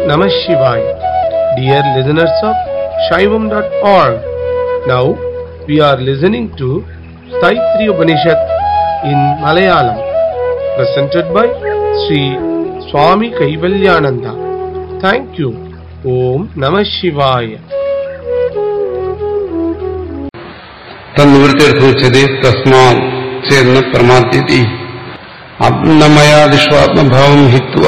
Namah Shivaya. Dear listeners of Shaivam.org, now we are listening to Staitri Upanishad in Malayalam, presented by Sri Swami Kaivalyananda. Thank you. Om Namah Shivaya. തന്നിവൃത്തിയർത്ഥിച്ചത് തസ്മാ ചേർന്ന പ്രമാദ്യതി ആത്മമയാദിഷ്വാത്മഭാവം ഹിത്വ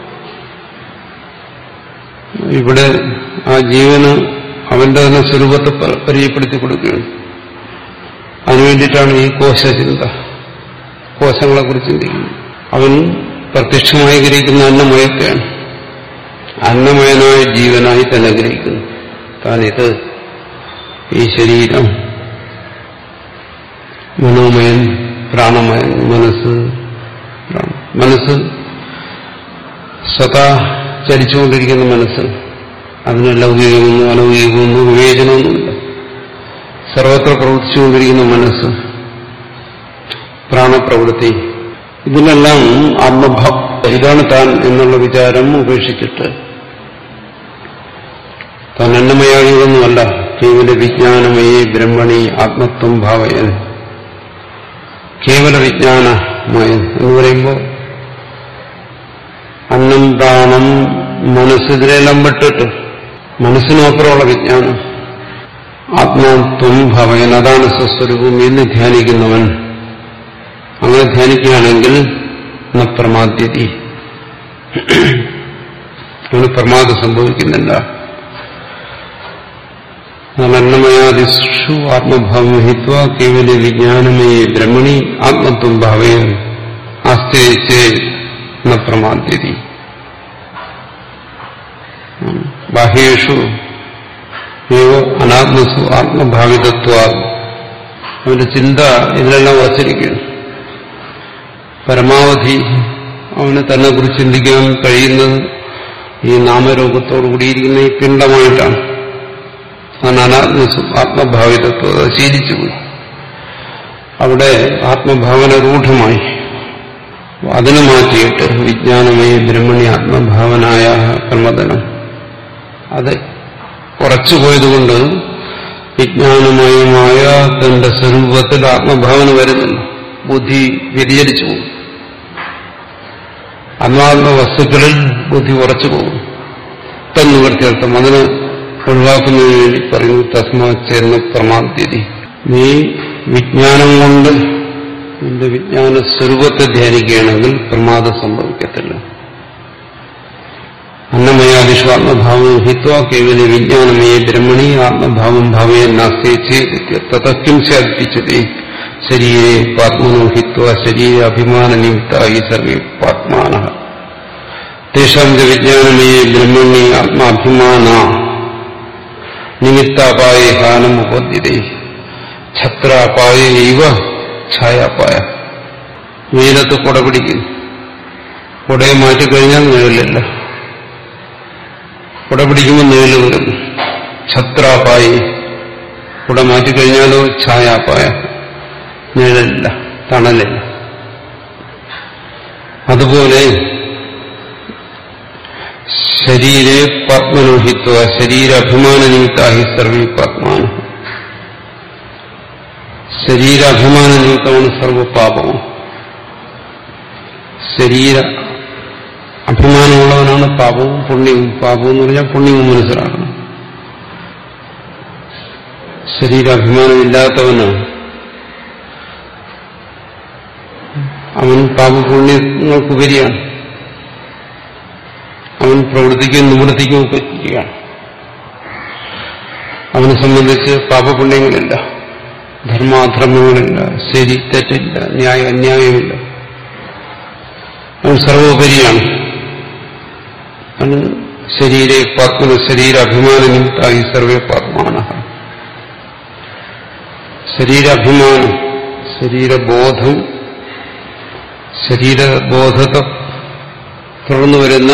ഇവിടെ ആ ജീവന് അവന്റെ തന്നെ സ്വരൂപത്തെ പ- പരിചയപ്പെടുത്തി കൊടുക്കുകയാണ് അതിനുവേണ്ടിയിട്ടാണ് ഈ കോശചിന്ത കോശങ്ങളെ കുറിച്ച് ചിന്തിക്കുന്നത് അവൻ പ്രത്യക്ഷമായി ഗ്രഹിക്കുന്ന അന്നമയത്തെയാണ് അന്നമയനായ ജീവനായി തന്നെ ഗ്രഹിക്കുന്നു താനിത് ഈ ശരീരം മനോമയൻ പ്രാണമയൻ മനസ്സ് പ്രാണൻ. മനസ്സ് സദാ ചലിച്ചുകൊണ്ടിരിക്കുന്ന മനസ്സ് അതിന് ലൗകികമൊന്നും അലൗകികമൊന്നും വിവേചനമൊന്നുമില്ല സർവത്ര പ്രവർത്തിച്ചുകൊണ്ടിരിക്കുന്ന മനസ്സ് പ്രാണപ്രവൃത്തി ഇതിനെല്ലാം ആത്മഭാവ ഇതാണ് താൻ എന്നുള്ള വിചാരം ഉപേക്ഷിച്ചിട്ട് താൻ അന്നമയാകുന്നതല്ല കേവല വിജ്ഞാനമയേ ബ്രഹ്മണി ആത്മത്വം ഭാവയൻ കേവല വിജ്ഞാനമയൻ എന്ന് പറയുമ്പോൾ അന്നം പ്രാണം മനസ്സ് ഇതിനെല്ലാം വിട്ടിട്ട് മനസ്സിനപ്പുറമുള്ള വിജ്ഞാനം ആത്മാത്വം ഭവയൻ അതാണ് സ്വസ്വരൂപം എന്ന് ധ്യാനിക്കുന്നവൻ അങ്ങനെ ധ്യാനിക്കുകയാണെങ്കിൽ ന പ്രമാദ്യതി അവന് പ്രമാദം സംഭവിക്കുന്നില്ല അന്നമയാദിഷു ആത്മഭാവം ഹിത്വ കേവല വിജ്ഞാനമേ ബ്രഹ്മണി ആത്മത്വം ഭാവയൻ ആസ്തേച്ചേ ന പ്രമാദ്യതി ബാഹ്യേഷു ഏവ അനാത്മസു ആത്മഭാവിതത്വ അവന്റെ ചിന്ത ഇതിലെല്ലാം ഉറച്ചിരിക്കുകയാണ് പരമാവധി അവന് തന്നെ കുറിച്ച് ചിന്തിക്കാൻ കഴിയുന്നത് ഈ നാമരൂപത്തോടു കൂടിയിരിക്കുന്ന ഈ പിണ്ടമായിട്ടാണ് അതാണ് അനാത്മസു ആത്മഭാവിതത്വം അത് ശീലിച്ചുപോയി അവിടെ ആത്മഭാവന രൂഢമായി അതിനെ മാറ്റിയിട്ട് വിജ്ഞാനമയ ബ്രഹ്മണി ആത്മഭാവനായ പ്രമദനം അത് കുറച്ചുപോയതുകൊണ്ട് വിജ്ഞാനമയമായ തന്റെ സ്വരൂപത്തിൽ ആത്മഭാവന വരുന്നില്ല ബുദ്ധി വ്യതിചലിച്ചു പോകും ആത്മാത്മ വസ്തുക്കളിൽ ബുദ്ധി ഉറച്ചു പോകും തന്നുവർത്തിയർത്ഥം അതിന് ഒഴിവാക്കുന്നതിന് വേണ്ടി പറയുന്നു തസ്മാ ചേർന്ന പ്രമാദ്യതി നീ വിജ്ഞാനം കൊണ്ട് നിന്റെ വിജ്ഞാന സ്വരൂപത്തെ ധ്യാനിക്കുകയാണെങ്കിൽ പ്രമാദം സംഭവിക്കത്തില്ല അന്നമയാദിഷ്വാത്മഭാവം ഹിത്വ കേവല വിജ്ഞാനമേ ബ്രഹ്മണി ആത്മഭാവം ഭാവയെ നാസ്തേച്ചേതം സാധിപ്പിച്ചത് ശരീരേ പാത്മനോ ഹിത്വ ശരീര അഭിമാനനിയുക്തായി സർവേ പാത്മാന തേഷാം ച വിജ്ഞാനമേ ബ്രഹ്മണി ആത്മാഭിമാന നിമിത്താപായ ഹാനം ഉപദ്യതേ ഛത്രാപായ ഇവ ഛായാപായ വെയിലത്ത് കുട പിടിക്കുന്നു കുടയെ മാറ്റിക്കഴിഞ്ഞാൽ നിഴലില്ല കുട പിടിക്കുമ്പോൾ നിഴല് വരുന്നു ഛത്രാപായി കുട മാറ്റിക്കഴിഞ്ഞാലോ ഛായാപായ നിഴലില്ല തണലില്ല അതുപോലെ ശരീരെ പത്മനോഹിത്വ ശരീരാഭിമാന നിമിത്താഹി സർവീ പത്മാന ശരീരാഭിമാന നിമിത്തമാണ് സർവപാപവും ശരീര അഭിമാനമുള്ളവനാണ് പാപവും പുണ്യവും പാപവും എന്ന് പറഞ്ഞാൽ പുണ്യവും മനസ്സിലാക്കണം ശരീരാഭിമാനമില്ലാത്തവന് അവൻ പാപപുണ്യങ്ങൾക്കുപരിയാണ് അവൻ പ്രവൃത്തിക്കും നിവൃത്തിക്കും ഒക്കെ ചെയ്യുകയാണ് അവനെ സംബന്ധിച്ച് പാപപുണ്യങ്ങളില്ല ധർമാധർമ്മങ്ങളില്ല ശരി തെറ്റില്ല ന്യായ അന്യായമില്ല അവൻ സർവോപരിയാണ് അവന് ശരീരെ പാത്മന ശരീരാഭിമാന നിമിത്തായി സർവേ പാത്മാന ശരീരാഭിമാനം ശരീരബോധം ശരീരബോധത്തെ തുടർന്നു വരുന്ന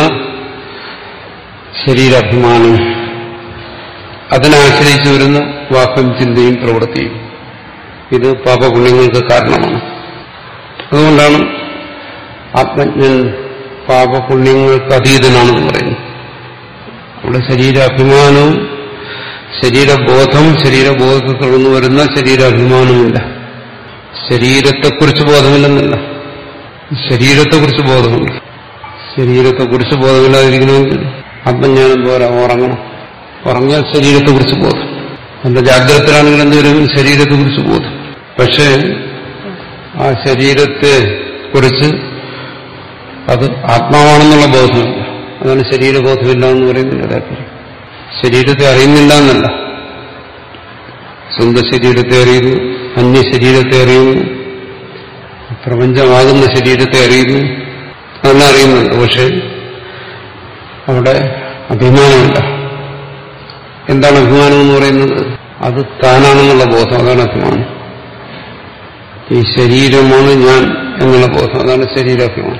ശരീരാഭിമാനം അതിനാശ്രയിച്ചു വരുന്ന വാക്കും ചിന്തയും പ്രവൃത്തിയും ഇത് പാപപുണ്യങ്ങൾക്ക് കാരണമാണ് അതുകൊണ്ടാണ് ആത്മജ്ഞൻ പാപപുണ്യങ്ങൾക്ക് അതീതനാണെന്ന് പറയുന്നത് ഇവിടെ ശരീരാഭിമാനവും ശരീരബോധം ശരീരബോധത്തെ തുടർന്ന് വരുന്ന ശരീരാഭിമാനമില്ല ശരീരത്തെക്കുറിച്ച് ബോധമില്ലെന്നല്ല ശരീരത്തെക്കുറിച്ച് ബോധമുണ്ട് ശരീരത്തെക്കുറിച്ച് ബോധമില്ലാതിരിക്കണമെങ്കിൽ ആത്മജ്ഞാനം പോരാ ഉറങ്ങണം ഉറങ്ങിയാൽ ശരീരത്തെക്കുറിച്ച് ബോധം എന്റെ ജാഗ്രതത്തിലാണെങ്കിൽ എന്തെങ്കിലും ശരീരത്തെക്കുറിച്ച് ബോധം പക്ഷേ ആ ശരീരത്തെ കുറിച്ച് അത് ആത്മാവാണെന്നുള്ള ബോധമില്ല അതാണ് ശരീരബോധമില്ല എന്ന് പറയുന്നതിന്റെ താല്പര്യം ശരീരത്തെ അറിയുന്നില്ല എന്നല്ല സ്വന്തം ശരീരത്തെ അറിയുന്നു അന്യ ശരീരത്തെ അറിയുന്നു പ്രപഞ്ചമാകുന്ന ശരീരത്തെ അറിയുന്നു അതെല്ലാം അറിയുന്നുണ്ട് പക്ഷെ അവിടെ അഭിമാനമില്ല എന്താണ് അഭിമാനം എന്ന് പറയുന്നത് അത് താനാണെന്നുള്ള ബോധം അതാണ് അഭിമാനം ഈ ശരീരമാണ് ഞാൻ എന്നുള്ള ബോധം അതാണ് ശരീരാഭിമാനം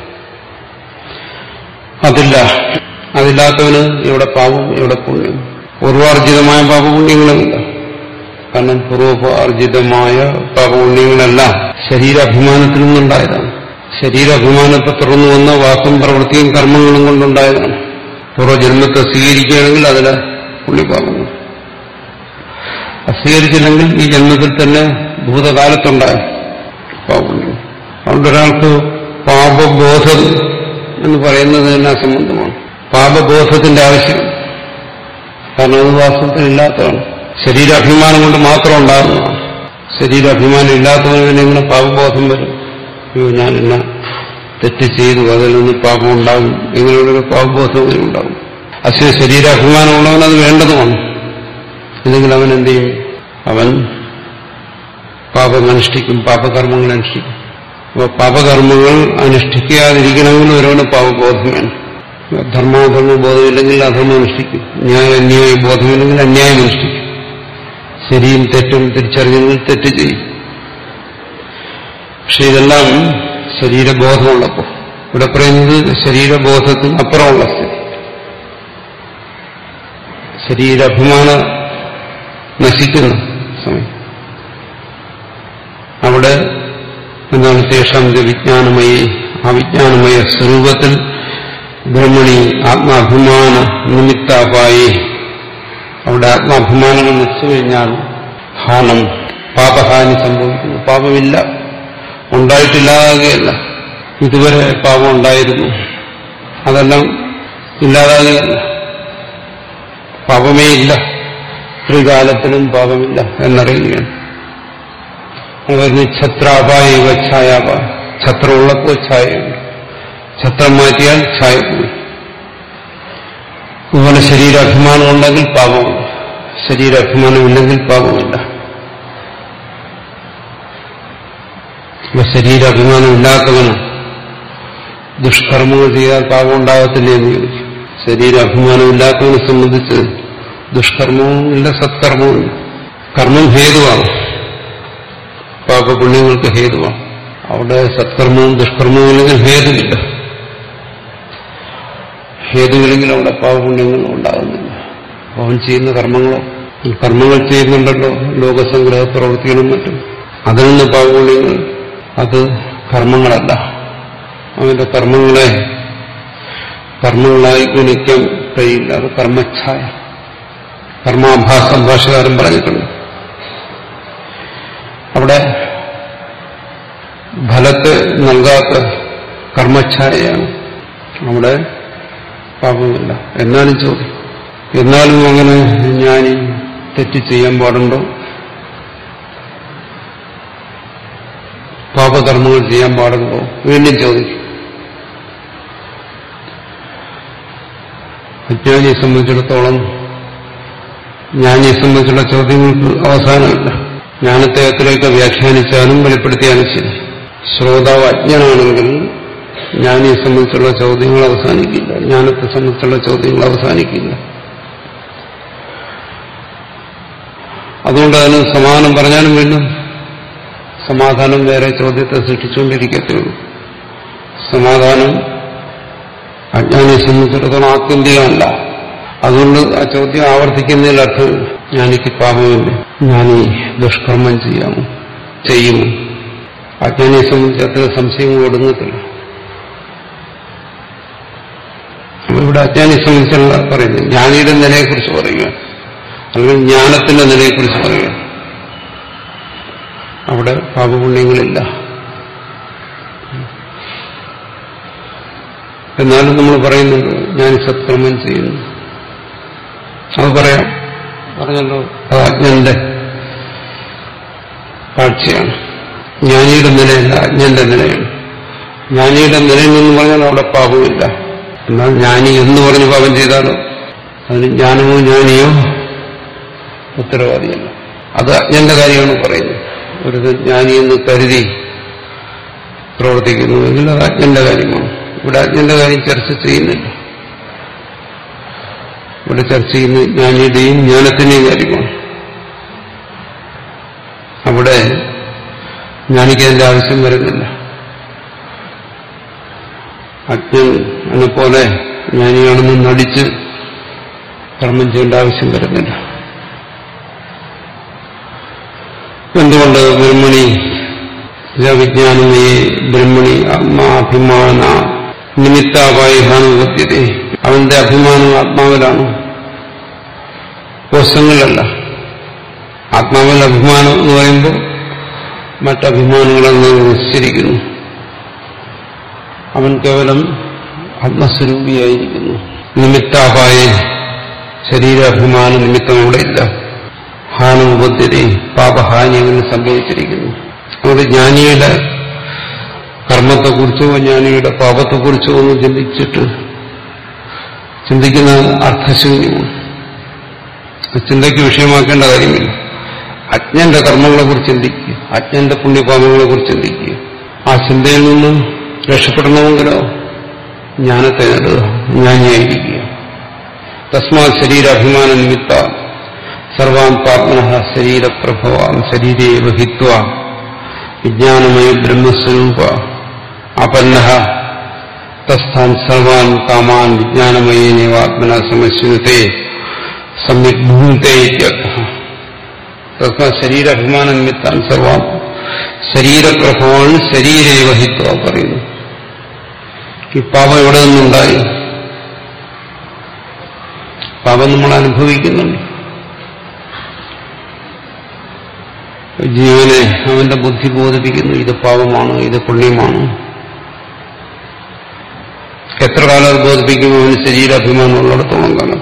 അതില്ല അതില്ലാത്തവന് ഇവിടെ പാപം ഇവിടെ പുണ്യം പൂർവാർജിതമായ പാപപുണ്യങ്ങളുമില്ല കാരണം പൂർവോപാർജിതമായ പാപപുണ്യങ്ങളെല്ലാം ശരീരാഭിമാനത്തിൽ നിന്നുണ്ടായതാണ് ശരീരാഭിമാനത്തെ തുടർന്നു വന്ന വാക്കും പ്രവൃത്തിയും കർമ്മങ്ങളും കൊണ്ടുണ്ടായതാണ് പൂർവ്വജന്മത്തെ സ്വീകരിക്കുകയാണെങ്കിൽ അതിലെ പുണ്യപാപങ്ങൾ സ്വീകരിച്ചില്ലെങ്കിൽ ഈ ജന്മത്തിൽ തന്നെ ഭൂതകാലത്തുണ്ടായ പാപപുണ്യം അതുകൊണ്ട് ഒരാൾക്ക് പാപബോധം എന്ന് പറയുന്നത് തന്നെ അസംബന്ധമാണ് പാപബോധത്തിന്റെ ആവശ്യം കാരണം അത് വാസ്തവത്തിൽ ഇല്ലാത്തതാണ് ശരീരാഭിമാനം കൊണ്ട് മാത്രം ഉണ്ടാകുന്നതാണ് ശരീരാഭിമാനം ഇല്ലാത്തവന് പിന്നെ ഇങ്ങനെ പാപബോധം വരും അയ്യോ ഞാൻ എന്ന തെറ്റ് ചെയ്തു അതിൽ നിന്ന് പാപം ഉണ്ടാകും ഇങ്ങനെയുള്ളൊരു പാപബോധം അങ്ങനെ ഉണ്ടാകും അശ്വ ശരീരാഭിമാനമുള്ളവൻ അത് വേണ്ടതുമാണ് ഇല്ലെങ്കിൽ അവൻ എന്ത് ചെയ്യും അവൻ പാപം അനുഷ്ഠിക്കും പാപകർമ്മങ്ങൾ അനുഷ്ഠിക്കും അപ്പോൾ പാപകർമ്മങ്ങൾ അനുഷ്ഠിക്കാതിരിക്കണമെങ്കിൽ ഒരുവന് പാപബോധം വേണം ധർമാധർമ്മ ബോധമില്ലെങ്കിൽ അധർമ്മം അനുഷ്ഠിക്കും ന്യായ അന്യായ ബോധമില്ലെങ്കിൽ അന്യായം അനുഷ്ഠിക്കും ശരിയും തെറ്റും തിരിച്ചറിഞ്ഞെങ്കിൽ തെറ്റ് ചെയ്യും പക്ഷെ ഇതെല്ലാം ശരീരബോധമുള്ളപ്പോൾ ഇവിടെ പറയുന്നത് ശരീരബോധത്തിന് അപ്പുറമുള്ള സ്ഥിതി ശരീരാഭിമാന നശിക്കുന്ന സമയം അവിടെ എന്താണ് തേഷാം വിജ്ഞാനമയി ആ വിജ്ഞാനമയ സ്വരൂപത്തിൽ ബ്രഹ്മണി ആത്മാഭിമാന നിമിത്താപായി അവിടെ ആത്മാഭിമാനങ്ങൾ നശിച്ചു കഴിഞ്ഞാൽ ഹാനം പാപഹാനി സംഭവിക്കുന്നു പാപമില്ല ഉണ്ടായിട്ടില്ലാതാകുകയല്ല ഇതുവരെ പാപം ഉണ്ടായിരുന്നു അതെല്ലാം ഇല്ലാതാകുകയല്ല പാപമേ ഇല്ല ത്രികാലത്തിലും പാപമില്ല എന്നറിയുകയാണ് വരുന്ന ഛത്രാപായ ഛായാപായ ഛത്രമുള്ളപ്പോൾ ഛായയുണ്ട് ഛത്രം മാറ്റിയാൽ ഛായ പോയി അതുപോലെ ശരീരാഭിമാനം ഉണ്ടെങ്കിൽ പാപമുണ്ട് ശരീരാഭിമാനമില്ലെങ്കിൽ പാപമില്ല ഇപ്പൊ ശരീരാഭിമാനം ഇല്ലാത്തവന് ദുഷ്കർമ്മങ്ങൾ ചെയ്താൽ പാപം ഉണ്ടാകത്തില്ലേ എന്ന് ചോദിക്കും ശരീരാഭിമാനം ഇല്ലാത്തവനെ സംബന്ധിച്ച് ദുഷ്കർമ്മവും ഇല്ല സത്കർമ്മവും ഇല്ല കർമ്മം ഹേതുവാണ് പാപപുണ്യങ്ങൾക്ക് ഹേതുവാണ് അവിടെ സത്കർമ്മവും ദുഷ്കർമ്മവും ഇല്ലെങ്കിൽ ഹേതുവില്ല ഹേതുവില്ലെങ്കിൽ അവിടെ പാപപുണ്യങ്ങൾ ഉണ്ടാകുന്നില്ല അവൻ ചെയ്യുന്ന കർമ്മങ്ങളോ ഈ കർമ്മങ്ങൾ ചെയ്യുന്നുണ്ടല്ലോ ലോകസംഗ്രഹ പ്രവൃത്തികളും മറ്റും അതിൽ നിന്ന് പാപപുണ്യങ്ങൾ അത് കർമ്മങ്ങളല്ല അവന്റെ കർമ്മങ്ങളെ കർമ്മങ്ങളായി ഗണിക്കാൻ കഴിയില്ല അത് കർമ്മച്ഛായ കർമാഭാസം ഭാഷകാരൻ പറഞ്ഞിട്ടുണ്ട് അവിടെ ഫലത്തെ നൽകാത്ത കർമ്മച്ഛായയാണ് അവിടെ പാപമില്ല എന്നാലും ചോദ്യം എന്നാലും അങ്ങനെ ഞാൻ തെറ്റ് ചെയ്യാൻ പാടുണ്ടോ പാപകർമ്മങ്ങൾ ചെയ്യാൻ പാടുണ്ടോ വീണ്ടും ചോദിക്കും അജ്ഞാനിയെ സംബന്ധിച്ചിടത്തോളം ജ്ഞാനിയെ സംബന്ധിച്ചുള്ള ചോദ്യങ്ങൾക്ക് അവസാനമില്ല ജ്ഞാനത്തെ എത്രയൊക്കെ വ്യാഖ്യാനിച്ചാലും വെളിപ്പെടുത്തിയാലും ശരി ശ്രോതാവ് അജ്ഞനാണെങ്കിൽ ജ്ഞാനിയെ സംബന്ധിച്ചുള്ള ചോദ്യങ്ങൾ അവസാനിക്കില്ല ജ്ഞാനത്തെ സംബന്ധിച്ചുള്ള ചോദ്യങ്ങൾ അവസാനിക്കില്ല അതുകൊണ്ട് അതിന് സമാധാനം പറഞ്ഞാലും വീണ്ടും സമാധാനം വേറെ ചോദ്യത്തെ സൃഷ്ടിച്ചുകൊണ്ടിരിക്കത്തേ ഉള്ളൂ സമാധാനം അജ്ഞാനിയെ സംബന്ധിച്ചിടത്തോളം ആത്യന്തികമല്ല അതുകൊണ്ട് ആ ചോദ്യം ആവർത്തിക്കുന്നതിൽ അർത്ഥം ഞാനിക്ക് പാപമില്ല ഞാൻ ഈ ദുഷ്കർമ്മം ചെയ്യാമോ ചെയ്യുമോ അജ്ഞാനിയെ സംബന്ധിച്ച് അത്ര സംശയങ്ങൾ ഒടുങ്ങത്തില്ല അപ്പൊ ഇവിടെ അജ്ഞാനിയെ സംബന്ധിച്ചുള്ള പറയുന്നത് ജ്ഞാനിയുടെ നിലയെക്കുറിച്ച് പറയുക അല്ലെങ്കിൽ ജ്ഞാനത്തിന്റെ നിലയെക്കുറിച്ച് പറയുക അവിടെ പാപപുണ്യങ്ങളില്ല എന്നാലും നമ്മൾ പറയുന്നുണ്ട് ഞാൻ സത്കർമ്മം ചെയ്യുന്നു അത് പറയാം പറഞ്ഞല്ലോ അത് അജ്ഞന്റെ കാഴ്ചയാണ് ജ്ഞാനിയുടെ നിലയല്ല അജ്ഞന്റെ നിലയാണ് ജ്ഞാനിയുടെ നിലയിൽ നിന്ന് പറഞ്ഞാൽ അവിടെ പാപമില്ല എന്നാൽ ജ്ഞാനി എന്ന് പറഞ്ഞ് പാപം ചെയ്താലോ അതിന് ജ്ഞാനമോ ജ്ഞാനിയോ ഉത്തരവാദിയല്ല അത് അജ്ഞന്റെ കാര്യമാണ് പറയുന്നത് ഒരു ജ്ഞാനി എന്ന് കരുതി പ്രവർത്തിക്കുന്നുവെങ്കിൽ അത് അജ്ഞന്റെ കാര്യമാണ് ഇവിടെ അജ്ഞന്റെ കാര്യം ചർച്ച ചെയ്യുന്നില്ല ഇവിടെ ചർച്ച ചെയ്യുന്ന ജ്ഞാനിയുടെയും ജ്ഞാനത്തിന്റെയും കാര്യമാണ് അവിടെ ജ്ഞാനിക്ക് അതിന്റെ ആവശ്യം വരുന്നില്ല അജ്ഞനെ പോലെ ജ്ഞാനിയാണെന്ന് നടിച്ച് കർമ്മം ചെയ്യേണ്ട ആവശ്യം വരുന്നില്ല എന്തുകൊണ്ട് ബ്രഹ്മണി വിജ്ഞാനമേ ബ്രഹ്മണി ആത്മാഭിമാന നിമിത്താവായി ഹാനുപത്യത അവന്റെ അഭിമാനം ആത്മാവിലാണ് കോശങ്ങളിലല്ല ആത്മാവിൽ അഭിമാനം എന്ന് പറയുമ്പോൾ മറ്റഭിമാനങ്ങളെന്ന് നിശ്ചരിക്കുന്നു അവൻ കേവലം ആത്മസ്വരൂപിയായിരിക്കുന്നു നിമിത്താപായ ശരീരാഭിമാന നിമിത്തം അവിടെ ഇല്ല ഹാനുപദ്ധ്യത പാപഹാനി അങ്ങനെ സംഭവിച്ചിരിക്കുന്നു അതുകൊണ്ട് ജ്ഞാനിയുടെ കർമ്മത്തെക്കുറിച്ചോ ജ്ഞാനിയുടെ പാപത്തെക്കുറിച്ചോ ഒന്നും ചിന്തിച്ചിട്ട് ചിന്തിക്കുന്ന അർത്ഥശൂന്യമാണ് ചിന്തയ്ക്ക് വിഷയമാക്കേണ്ട കാര്യമില്ല അജ്ഞന്റെ കർമ്മങ്ങളെക്കുറിച്ച് ചിന്തിക്കുക അജ്ഞന്റെ പുണ്യപാപങ്ങളെക്കുറിച്ച് ചിന്തിക്കുക ആ ചിന്തയിൽ നിന്ന് രക്ഷപ്പെടണമെങ്കിലോ ജ്ഞാനത്തെ നേടുക ജ്ഞാനിയായിരിക്കുക തസ്മാ ശരീരാഭിമാന നിമിത്ത സർവാൻ പാത്മന ശരീരപ്രഭവാൻ ശരീരേവ ഹിത്വ വിജ്ഞാനമയ ബ്രഹ്മസ്വരൂപ അപന്ന തസ്ഥാൻ സർവാൻ കാമാൻ വിജ്ഞാനമയേനേവാത്മന സമശ്നുത്തെ സമ്യക് ഭൂമിത്തെ തസ്മാ ശരീരാഭിമാന നിമിത്താൻ സർവാൻ ശരീരപ്രഭവാൻ ശരീരേവ ഹിത്വ പറയുന്നു ഈ പാപം എവിടെ നിന്നുണ്ടായി പാപം നമ്മൾ അനുഭവിക്കുന്നുണ്ട് ജീവനെ അവന്റെ ബുദ്ധി ബോധിപ്പിക്കുന്നു ഇത് പാപമാണ് ഇത് പുണ്യമാണ് എത്ര കാലം അത് ബോധിപ്പിക്കും അവന് ശരീരാഭിമാനം ഉള്ളിടത്തോളം കാലം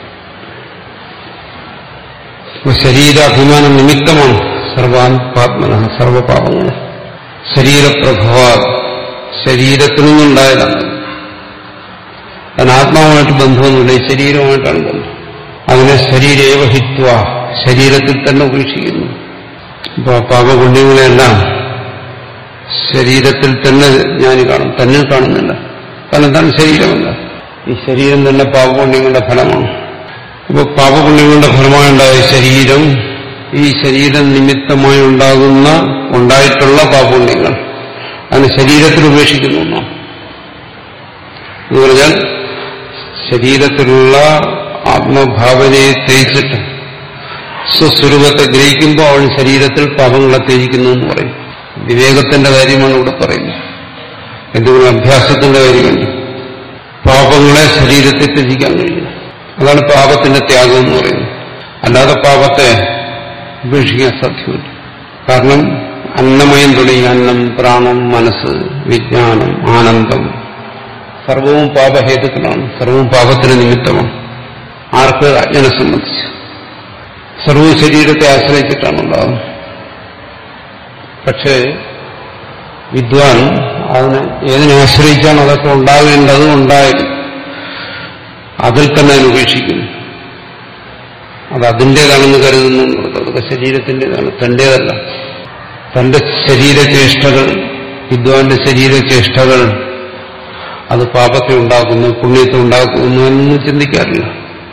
ശരീരാഭിമാനം നിമിത്തമാണ് സർവാൻ പാത്മന സർവപാപങ്ങൾ ശരീരപ്രഭവ ശരീരത്തിൽ നിന്നുണ്ടായതാണ് അതിന് ആത്മാവുമായിട്ട് ബന്ധമൊന്നുമില്ല ഈ ശരീരവുമായിട്ടാണ് ബന്ധം അതിനെ ശരീരേവഹിത്വ ശരീരത്തിൽ തന്നെ ഉപേക്ഷിക്കുന്നു അപ്പൊ പാപപുണ്യങ്ങളെല്ലാം ശരീരത്തിൽ തന്നെ ഞാൻ കാണും തന്നിൽ കാണുന്നില്ല കാരണം എന്താണ് ശരീരമല്ല ഈ ശരീരം തന്നെ പാപപുണ്യങ്ങളുടെ ഫലമാണ് അപ്പോൾ പാപപുണ്യങ്ങളുടെ ഫലമായുണ്ടായ ശരീരം ഈ ശരീരം നിമിത്തമായി ഉണ്ടാകുന്ന ഉണ്ടായിട്ടുള്ള പാപപുണ്യങ്ങൾ അതിന് ശരീരത്തിൽ ഉപേക്ഷിക്കുന്നു എന്നാണ് എന്ന് പറഞ്ഞാൽ ശരീരത്തിലുള്ള ആത്മഭാവനയെ തേച്ചിട്ട് സ്വസ്വരൂപത്തെ ഗ്രഹിക്കുമ്പോൾ അവൻ ശരീരത്തിൽ പാപങ്ങളെ ത്യജിക്കുന്നു എന്ന് പറയും വിവേകത്തിന്റെ കാര്യമാണ് ഇവിടെ പറയുന്നത് എന്തുകൊണ്ട് അഭ്യാസത്തിന്റെ കാര്യമുണ്ട് പാപങ്ങളെ ശരീരത്തിൽ ത്യജിക്കാൻ കഴിയും അതാണ് പാപത്തിന്റെ ത്യാഗം എന്ന് പറയുന്നത് അല്ലാതെ പാപത്തെ ഉപേക്ഷിക്കാൻ സാധ്യമല്ല കാരണം അന്നമയം തുടങ്ങി അന്നം പ്രാണം മനസ്സ് വിജ്ഞാനം ആനന്ദം സർവവും പാപഹേതുക്കളാണ് സർവവും പാപത്തിന് നിമിത്തമാണ് ആർക്ക് അജ്ഞനെ സംബന്ധിച്ച് സർവവും ശരീരത്തെ ആശ്രയിച്ചിട്ടാണ് ഉണ്ടാകുന്നത് പക്ഷേ വിദ്വാൻ അതിനെ ഏതിനെ ആശ്രയിച്ചാണ് അതൊക്കെ ഉണ്ടാകേണ്ടത് ഉണ്ടായത് അതിൽ തന്നെ അതിനെ ഉപേക്ഷിക്കുന്നു അത് അതിൻ്റേതാണെന്ന് കരുതുന്നു അതൊക്കെ ശരീരത്തിൻ്റെതാണ് തൻ്റേതല്ല തന്റെ ശരീരചേഷ്ടകൾ വിദ്വാന്റെ ശരീരചേഷ്ടകൾ അത് പാപത്തെ ഉണ്ടാക്കുന്നു പുണ്യത്തെ ഉണ്ടാക്കുന്നു എന്നൊന്നും ചിന്തിക്കാറില്ല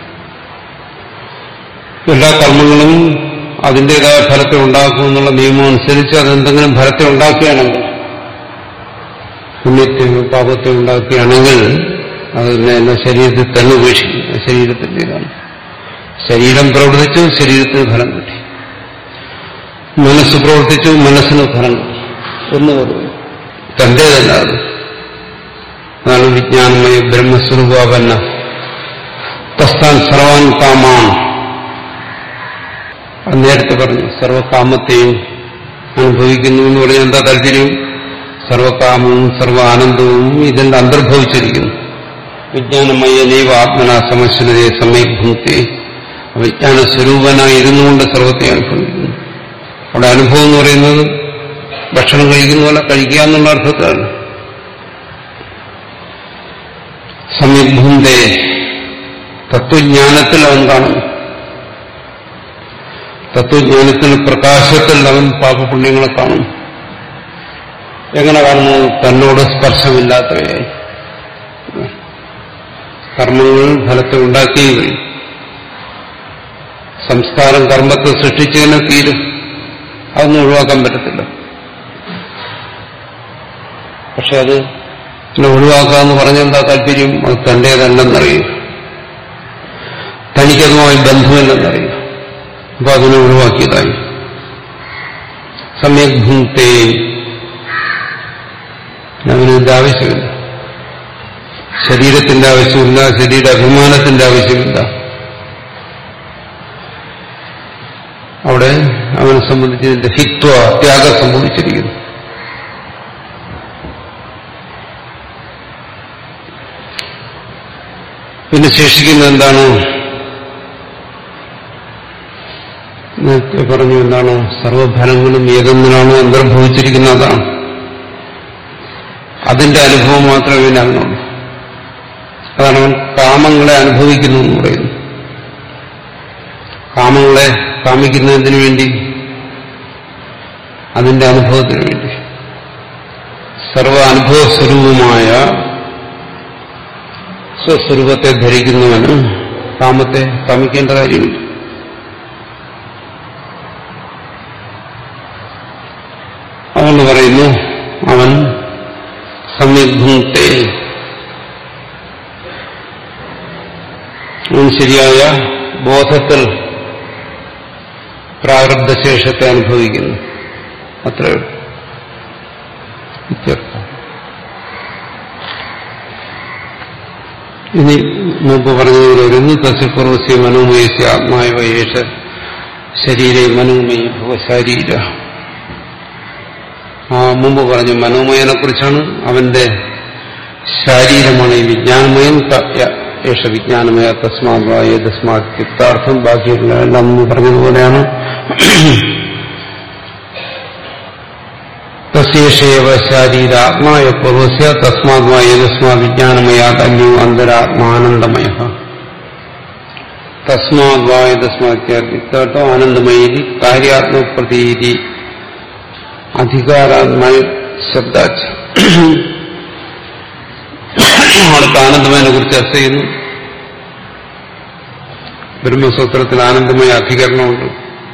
എല്ലാ കർമ്മങ്ങളും അതിൻ്റെതായ ഫലത്തെ ഉണ്ടാക്കും എന്നുള്ള നിയമം അനുസരിച്ച് അതെന്തെങ്കിലും ഫലത്തെ ഉണ്ടാക്കുകയാണെങ്കിൽ പുണ്യത്തെയോ പാപത്തെ ഉണ്ടാക്കുകയാണെങ്കിൽ അതിനെ എന്നെ ശരീരത്തിൽ തന്നെ ഉപേക്ഷിക്കും അത് ശരീരത്തിൻ്റെതാണ് ശരീരം പ്രവർത്തിച്ചു ശരീരത്തിന് ഫലം കിട്ടി മനസ്സ് പ്രവർത്തിച്ചു മനസ്സിന് ഫലം കിട്ടി എന്ന് പറഞ്ഞു തന്റേതല്ല അത് അതാണ് വിജ്ഞാനമയ ബ്രഹ്മസ്വരൂപാപന്ന തസ്ഥാൻ സർവാൻ കാമാൻ അത് നേരത്തെ പറഞ്ഞു സർവകാമത്തെയും അനുഭവിക്കുന്നു എന്ന് പറഞ്ഞാൽ എന്താ താല്പര്യം സർവകാമവും സർവ ആനന്ദവും ഇതെല്ലാം അന്തർഭവിച്ചിരിക്കുന്നു വിജ്ഞാനമയ നൈവ ആത്മന സമശ്വരതയെ സമയഭൂത്തെ വിജ്ഞാന സ്വരൂപനായി ഇരുന്നുകൊണ്ട് സർവത്തെ അനുഭവിക്കുന്നു അവിടെ അനുഭവം എന്ന് പറയുന്നത് ഭക്ഷണം കഴിക്കുന്ന പോലെ കഴിക്കുക എന്നുള്ള അർത്ഥത്തിലാണ് സമയഭൂന്തേ തത്വജ്ഞാനത്തിൽ അവൻ കാണുന്നു തത്വജ്ഞാനത്തിൽ പ്രകാശത്തിൽ അവൻ പാപപുണ്യങ്ങളെ കാണും എങ്ങനെ കാണുന്നു തന്നോട് സ്പർശമില്ലാത്തവയായി കർമ്മങ്ങൾ ഫലത്തെ ഉണ്ടാക്കുകയും കഴിയും സംസ്കാരം കർമ്മത്തെ സൃഷ്ടിച്ചതിനെ തീരും അതൊന്നും ഒഴിവാക്കാൻ പറ്റത്തില്ല പക്ഷെ അത് പിന്നെ ഒഴിവാക്കുക എന്ന് പറഞ്ഞെന്താ താല്പര്യം അത് തന്റേതല്ലെന്നറിയും തനിക്കതുമായി ബന്ധമില്ലെന്നറിയും അപ്പൊ അതിനെ ഒഴിവാക്കിയതായി സമ്യക് ഭൂത്തെ അവനിന്റെ ആവശ്യമില്ല ശരീരത്തിന്റെ ആവശ്യമില്ല ശരീര അഭിമാനത്തിന്റെ ആവശ്യമില്ല അവിടെ അവനെ സംബന്ധിച്ച് ഇതിന്റെ ഹിത്വ ത്യാഗം സംഭവിച്ചിരിക്കുന്നു പിന്നെ ശേഷിക്കുന്നത് എന്താണ് നേരത്തെ പറഞ്ഞു എന്താണ് സർവഫലങ്ങളും ഏതൊന്നിനാണോ അന്തർഭവിച്ചിരിക്കുന്ന അതാണ് അതിന്റെ അനുഭവം മാത്രമേ ഇതിനകത്തുള്ളൂ അതാണ് അവൻ കാമങ്ങളെ അനുഭവിക്കുന്നു എന്ന് പറയുന്നു കാമങ്ങളെ കാമിക്കുന്നതിന് വേണ്ടി അതിന്റെ അനുഭവത്തിന് വേണ്ടി സർവ അനുഭവ സ്വരൂപമായ സ്വസ്വരൂപത്തെ ധരിക്കുന്നവന് കാമത്തെ കാമിക്കേണ്ട കാര്യമില്ല അതുകൊണ്ട് പറയുന്നു അവൻ സംയുഗ്ധത്തെ അവൻ ശരിയായ ബോധത്തിൽ പ്രാരബ്ധശേഷത്തെ അനുഭവിക്കുന്നു അത്രയേ ഉള്ളൂ ഇത്യർത്ഥം ഇനി മുമ്പ് പറഞ്ഞതുപോലെ വരുന്നു തസ്യപൂർവസ്യ മനോമയസ്യ ആത്മാവ യേശ ശരീരേ മനോമയി ഭവശാരീര ആ മുമ്പ് പറഞ്ഞു മനോമയനെ കുറിച്ചാണ് അവന്റെ ശാരീരമാണ് ഈ വിജ്ഞാനമയം യേശ വിജ്ഞാനമയ തസ്മാത് തസ്മാത് ചിത്താർത്ഥം ബാക്കിയുള്ള എല്ലാം മുമ്പ് പറഞ്ഞതുപോലെയാണ് തസ്യേഷേവ ശാരീരാത്മായ പൂർവസ്യ തസ്മാത്മായ തസ്മാ വിജ്ഞാനമയാത് അന്യോ അന്തരാത്മാനന്ദമയ തസ്മാദ്വായ തസ്മാത്യാർത്ഥം ആനന്ദമയി കാര്യാത്മപ്രതീതി അധികാരാത്മായ ശബ്ദാച്ച അടുത്ത ആനന്ദമയനെ കുറിച്ച് ചർച്ച ചെയ്യുന്നു ബ്രഹ്മസൂത്രത്തിൽ ആനന്ദമയ അധികരണമുണ്ട്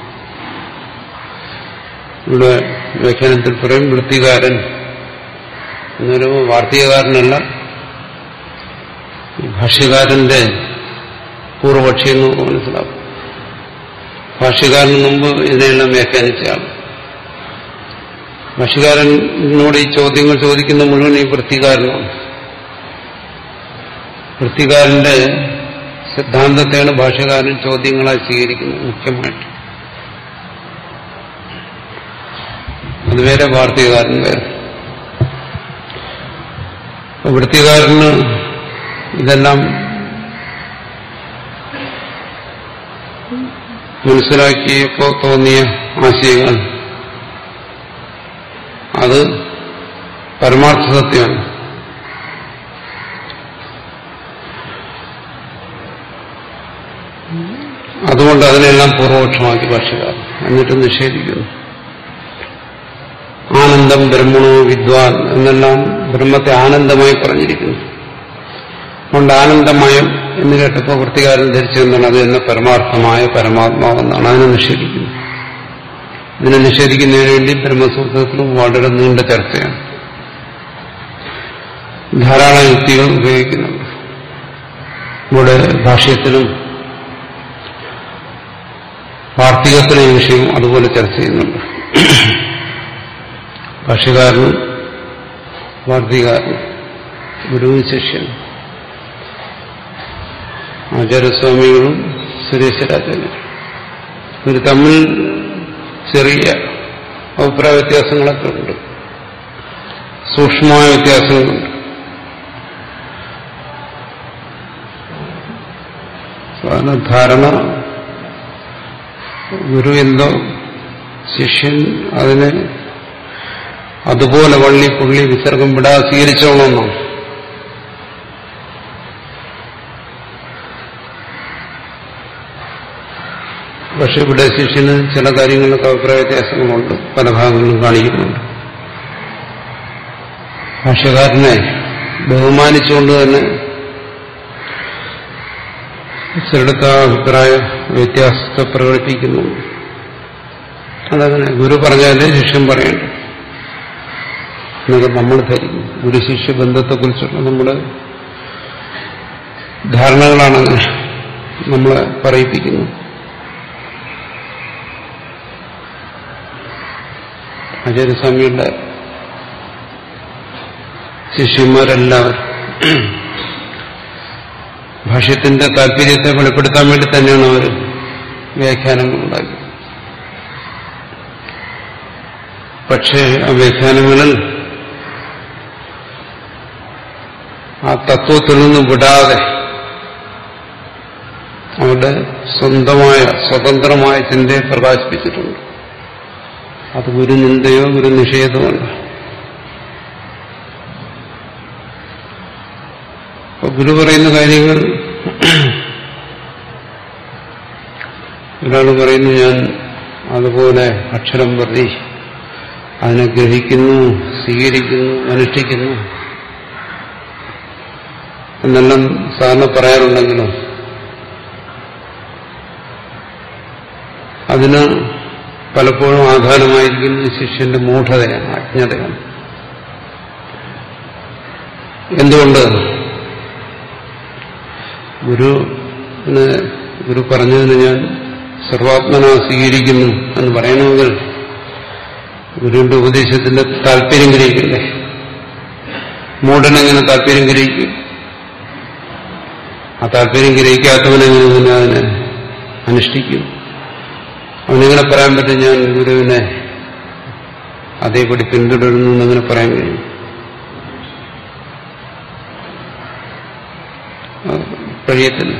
ഇവിടെ വ്യാഖ്യാനത്തിൽ പറയും വൃത്തികാരൻ എന്ന് പറയുമ്പോൾ വാർത്തകകാരനല്ല ഭാഷ്യകാരന്റെ പൂർവപക്ഷി എന്ന് മനസ്സിലാവും ഭാഷ്യകാരന് മുമ്പ് ഇതിനെല്ലാം വ്യാഖ്യാനിച്ചയാണ് ഭാഷ്യകാരനോട് ഈ ചോദ്യങ്ങൾ ചോദിക്കുന്ന മുഴുവൻ ഈ വൃത്തികാരനാണ് വൃത്തികാരന്റെ സിദ്ധാന്തത്തെയാണ് ഭാഷകാരൻ ചോദ്യങ്ങളായി സ്വീകരിക്കുന്നത് മുഖ്യമായിട്ട് അത് വേറെ വാർത്തകാരൻ വേറെ വൃത്തികാരന് ഇതെല്ലാം മനസ്സിലാക്കിയപ്പോ തോന്നിയ ആശയങ്ങൾ അത് പരമാർത്ഥ സത്യമാണ് അതുകൊണ്ട് അതിനെല്ലാം പൂർവപക്ഷമാക്കി ഭാഷകാരൻ എന്നിട്ട് നിഷേധിക്കുന്നു ആനന്ദം ബ്രഹ്മണോ വിദ്വാൻ എന്നെല്ലാം ബ്രഹ്മത്തെ ആനന്ദമായി പറഞ്ഞിരിക്കുന്നു അതുകൊണ്ട് ആനന്ദമയം എന്ന് കേട്ടപ്പോൾ വൃത്തികാരൻ ധരിച്ചെന്നാണ് അത് തന്നെ പരമാർത്ഥമായ പരമാത്മാവെന്നാണ് അതിനെ നിഷേധിക്കുന്നത് ഇതിനെ നിഷേധിക്കുന്നതിന് വേണ്ടി ബ്രഹ്മസൂത്രത്തിലും വളരെ നീണ്ട ചർച്ചയാണ് ധാരാളം യുക്തികൾ ഉപയോഗിക്കുന്നുണ്ട് ഇവിടെ ഭാഷ്യത്തിലും വാർത്തികത്തിലെ വിഷയം അതുപോലെ ചർച്ച ചെയ്യുന്നുണ്ട് ഭാഷ്യകാരനും വാർത്തികാരനും ഗുരുവും ശിഷ്യനും ആചാര്യസ്വാമികളും സുരേശ്വരാചാര്യരും ഇവർ തമ്മിൽ ചെറിയ അഭിപ്രായ വ്യത്യാസങ്ങളൊക്കെ ഉണ്ട് സൂക്ഷ്മമായ വ്യത്യാസങ്ങളുണ്ട് സാധാരണ ധാരണ ഗുരു എന്തോ ശിഷ്യൻ അതിനെ അതുപോലെ വള്ളി പുള്ളി വിസർഗം വിടാതെ സ്വീകരിച്ചോളണമെന്നാണ് പക്ഷെ ഇവിടെ ശിഷ്യന് ചില കാര്യങ്ങളിലൊക്കെ അഭിപ്രായ വ്യത്യാസങ്ങളുണ്ട് പല ഭാഗങ്ങളിലും കാണിക്കുന്നുണ്ട് ഭാഷകാരനെ ബഹുമാനിച്ചുകൊണ്ട് തന്നെ ചിലടത്ത് ആ അഭിപ്രായ വ്യത്യാസത്തെ പ്രകടിപ്പിക്കുന്നു അതങ്ങനെ ഗുരു പറഞ്ഞാലേ ശിഷ്യൻ പറയണ്ട എന്നൊക്കെ നമ്മൾ ധരിക്കും ഗുരു ശിഷ്യ ബന്ധത്തെക്കുറിച്ചുള്ള നമ്മുടെ ധാരണകളാണ് നമ്മളെ പറയിപ്പിക്കുന്നത് ആചാര്യസ്വാമിയുടെ ശിഷ്യന്മാരെല്ലാവരും ഭാഷ്യത്തിന്റെ താല്പര്യത്തെ വെളിപ്പെടുത്താൻ വേണ്ടി തന്നെയാണ് അവർ വ്യാഖ്യാനങ്ങൾ ഉണ്ടാക്കിയത് പക്ഷേ ആ വ്യാഖ്യാനങ്ങളിൽ ആ തത്വത്തിൽ നിന്ന് വിടാതെ അവരുടെ സ്വന്തമായ സ്വതന്ത്രമായ ചിന്തയെ പ്രകാശിപ്പിച്ചിട്ടുണ്ട് അത് ഗുരുനിന്ദയോ ഗുരുനിഷേധമല്ല അപ്പൊ ഗുരു പറയുന്ന കാര്യങ്ങൾ ഒരാൾ പറയുന്നു ഞാൻ അതുപോലെ അക്ഷരം പ്രതി അതിനെ ഗ്രഹിക്കുന്നു സ്വീകരിക്കുന്നു അനുഷ്ഠിക്കുന്നു എന്നെല്ലാം സാധാരണ പറയാറുണ്ടെങ്കിലും അതിന് പലപ്പോഴും ആധാരമായിരിക്കുന്നത് ശിഷ്യന്റെ മൂഢതയാണ് അജ്ഞതയാണ് എന്തുകൊണ്ട് ഗുരുവിന് ഗുരു പറഞ്ഞതിന് ഞാൻ സർവാത്മന സ്വീകരിക്കുന്നു എന്ന് പറയണമെങ്കിൽ ഗുരുവിന്റെ ഉപദേശത്തിന്റെ താല്പര്യം ഗ്രഹിക്കില്ലേ മൂഢനെങ്ങനെ താല്പര്യം ഗ്രഹിക്കും ആ താല്പര്യം ഗ്രഹിക്കാത്തവനെങ്ങനെ പിന്നെ അതിനെ അനുഷ്ഠിക്കും അവനെങ്ങനെ പറയാൻ പറ്റും ഞാൻ ഗുരുവിനെ അതേപടി പിന്തുടരുന്നു എന്നങ്ങനെ പറയാൻ കഴിയും കഴിയത്തില്ല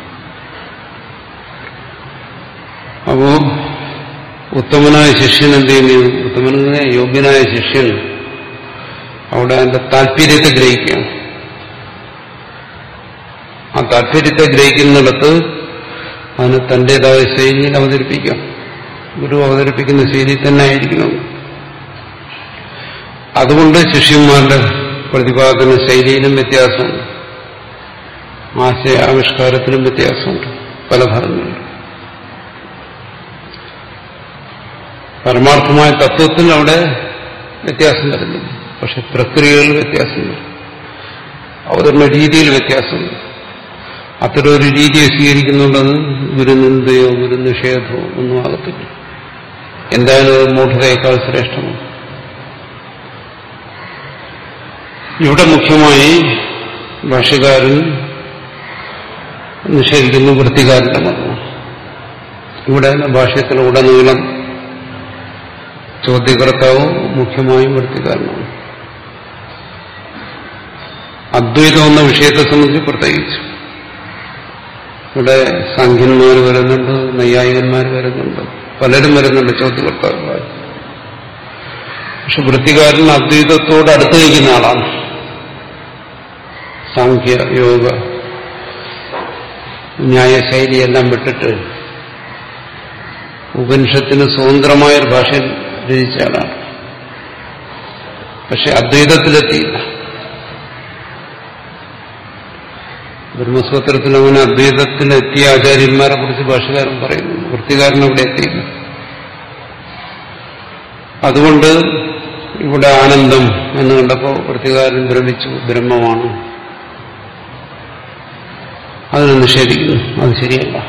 അപ്പോ ഉത്തമനായ ശിഷ്യൻ എന്ത് ചെയ്യുന്നു ഉത്തമനായ യോഗ്യനായ ശിഷ്യൻ അവിടെ അതിന്റെ താല്പര്യത്തെ ഗ്രഹിക്കുകയാണ് ആ താല്പര്യത്തെ ഗ്രഹിക്കുന്നിടത്ത് അതിന് തന്റേതായ ശൈലിയിൽ അവതരിപ്പിക്കാം ഗുരു അവതരിപ്പിക്കുന്ന ശൈലി തന്നെ ആയിരിക്കണം അതുകൊണ്ട് ശിഷ്യന്മാരുടെ പ്രതിപാദന ശൈലിയിലും വ്യത്യാസമുണ്ട് ആശയ ആവിഷ്കാരത്തിലും വ്യത്യാസമുണ്ട് പല ഭാഗങ്ങളുണ്ട് പരമാർത്ഥമായ തത്വത്തിൽ അവിടെ വ്യത്യാസം വരുന്നില്ല പക്ഷെ പ്രക്രിയകളിൽ വ്യത്യാസമുണ്ട് അവതരണ രീതിയിൽ വ്യത്യാസമുണ്ട് അത്തരം ഒരു രീതിയെ സ്വീകരിക്കുന്നുണ്ടെന്ന് ഗുരുനിന്ദയോ ഗുരുനിഷേധമോ ഒന്നും ആകത്തില്ല എന്തായാലും അത് മൂഢതയേക്കാൾ ശ്രേഷ്ഠമാണ് ഇവിടെ മുഖ്യമായി ഭാഷകാരൻ നിഷേധിക്കുന്നു വൃത്തികാരന്റെ മതമാണ് ഇവിടെ ഭാഷ്യത്തിലുടനീളം ചോദ്യകർത്താവും മുഖ്യമായും വൃത്തികാരനാണ് അദ്വൈതം എന്ന വിഷയത്തെ സംബന്ധിച്ച് പ്രത്യേകിച്ചു ഇവിടെ സാഖ്യന്മാർ വരുന്നുണ്ട് നൈയായികന്മാർ വരുന്നുണ്ട് പലരും വരുന്നുണ്ട് ചോദ്യകർത്താക്കളായി പക്ഷെ വൃത്തികാരൻ അദ്വൈതത്തോട് അടുത്ത് നിൽക്കുന്ന ആളാണ് സാഖ്യ യോഗ ന്യായശൈലിയെല്ലാം വിട്ടിട്ട് ഉപനിഷത്തിന് സ്വതന്ത്രമായൊരു ഭാഷ രചിച്ച ആളാണ് പക്ഷെ അദ്വൈതത്തിലെത്തിയില്ല ബ്രഹ്മസൂത്രത്തിൽ അങ്ങനെ അദ്വൈതത്തിലെത്തിയ ആചാര്യന്മാരെ കുറിച്ച് ഭാഷകാരൻ പറയുന്നു വൃത്തികാരൻ അവിടെ എത്തിയില്ല അതുകൊണ്ട് ഇവിടെ ആനന്ദം എന്ന് കണ്ടപ്പോൾ വൃത്തികാരൻ ഭ്രമിച്ചു ബ്രഹ്മമാണ് അതിനെ നിഷേധിക്കുന്നു അത് ശരിയല്ല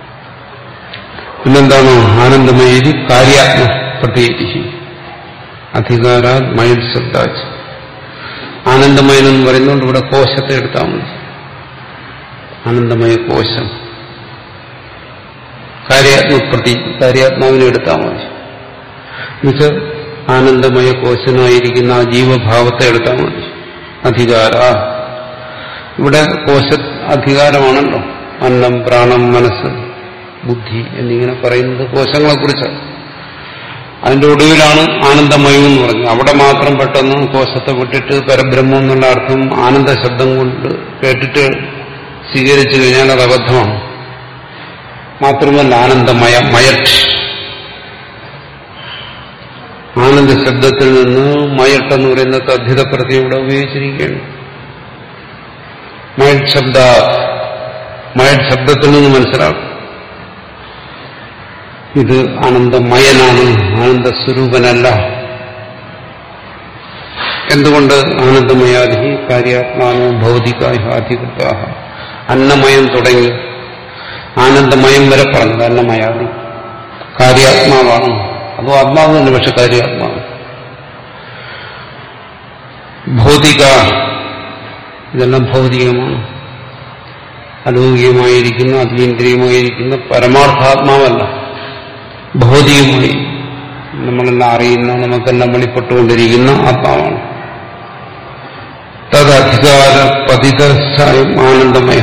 പിന്നെന്താണ് ആനന്ദമേരി കാര്യാത്മ പ്രത്യേകിച്ച് അധികാരാത് മൈഡ് ശബ്ദാച്ച് ആനന്ദമയൻ എന്ന് പറയുന്നതുകൊണ്ട് ഇവിടെ കോശത്തെ എടുത്താൽ മതി ആനന്ദമയ കോശം കാര്യാത്മപ്രതി കാര്യാത്മാവിനെ എടുത്താൽ മതി എന്നുവെച്ചാൽ ആനന്ദമയ കോശനായിരിക്കുന്ന ആ ജീവഭാവത്തെ എടുത്താൽ മതി അധികാര ഇവിടെ കോശ അധികാരമാണല്ലോ അന്നം പ്രാണം മനസ്സ് ബുദ്ധി എന്നിങ്ങനെ പറയുന്നത് കോശങ്ങളെക്കുറിച്ചാണ് അതിന്റെ ഒടുവിലാണ് ആനന്ദമയം എന്ന് പറഞ്ഞത് അവിടെ മാത്രം പെട്ടെന്ന് കോശത്തെ വിട്ടിട്ട് പരബ്രഹ്മം എന്നുള്ള അർത്ഥം ആനന്ദ ശബ്ദം കൊണ്ട് കേട്ടിട്ട് സ്വീകരിച്ചു കഴിഞ്ഞാൽ അത് അബദ്ധമാണ് മാത്രമല്ല ആനന്ദമയ മയട്ട് ആനന്ദ ശബ്ദത്തിൽ നിന്ന് മയട്ട് എന്ന് പറയുന്ന തദ്ധിത പ്രതി ഇവിടെ ഉപയോഗിച്ചിരിക്കുകയാണ് മയട്ട് ശബ്ദ മയട്ട് ശബ്ദത്തിൽ നിന്ന് മനസ്സിലാക്കും ഇത് ആനന്ദമയനാണ് ആനന്ദസ്വരൂപനല്ല എന്തുകൊണ്ട് ആനന്ദമയാദി കാര്യാത്മാനോ ഭൗതികായ അധികൃത അന്നമയം തുടങ്ങി ആനന്ദമയം വരെ പറഞ്ഞത് അന്നമയാദി കാര്യാത്മാവാണ് അതോ ആത്മാവ് തന്നെ പക്ഷെ കാര്യാത്മാവ് ഭൗതിക ഇതെല്ലാം ഭൗതികമാണ് അലൗകികമായിരിക്കുന്ന അതീന്ദ്രിയമായിരിക്കുന്ന പരമാർത്ഥാത്മാവല്ല ഭൗതികമായി നമ്മളെല്ലാം അറിയുന്ന നമുക്കെല്ലാം വെളിപ്പെട്ടുകൊണ്ടിരിക്കുന്ന ആത്മാവാണ് തദധികാര പതിതസായം ആനന്ദമയ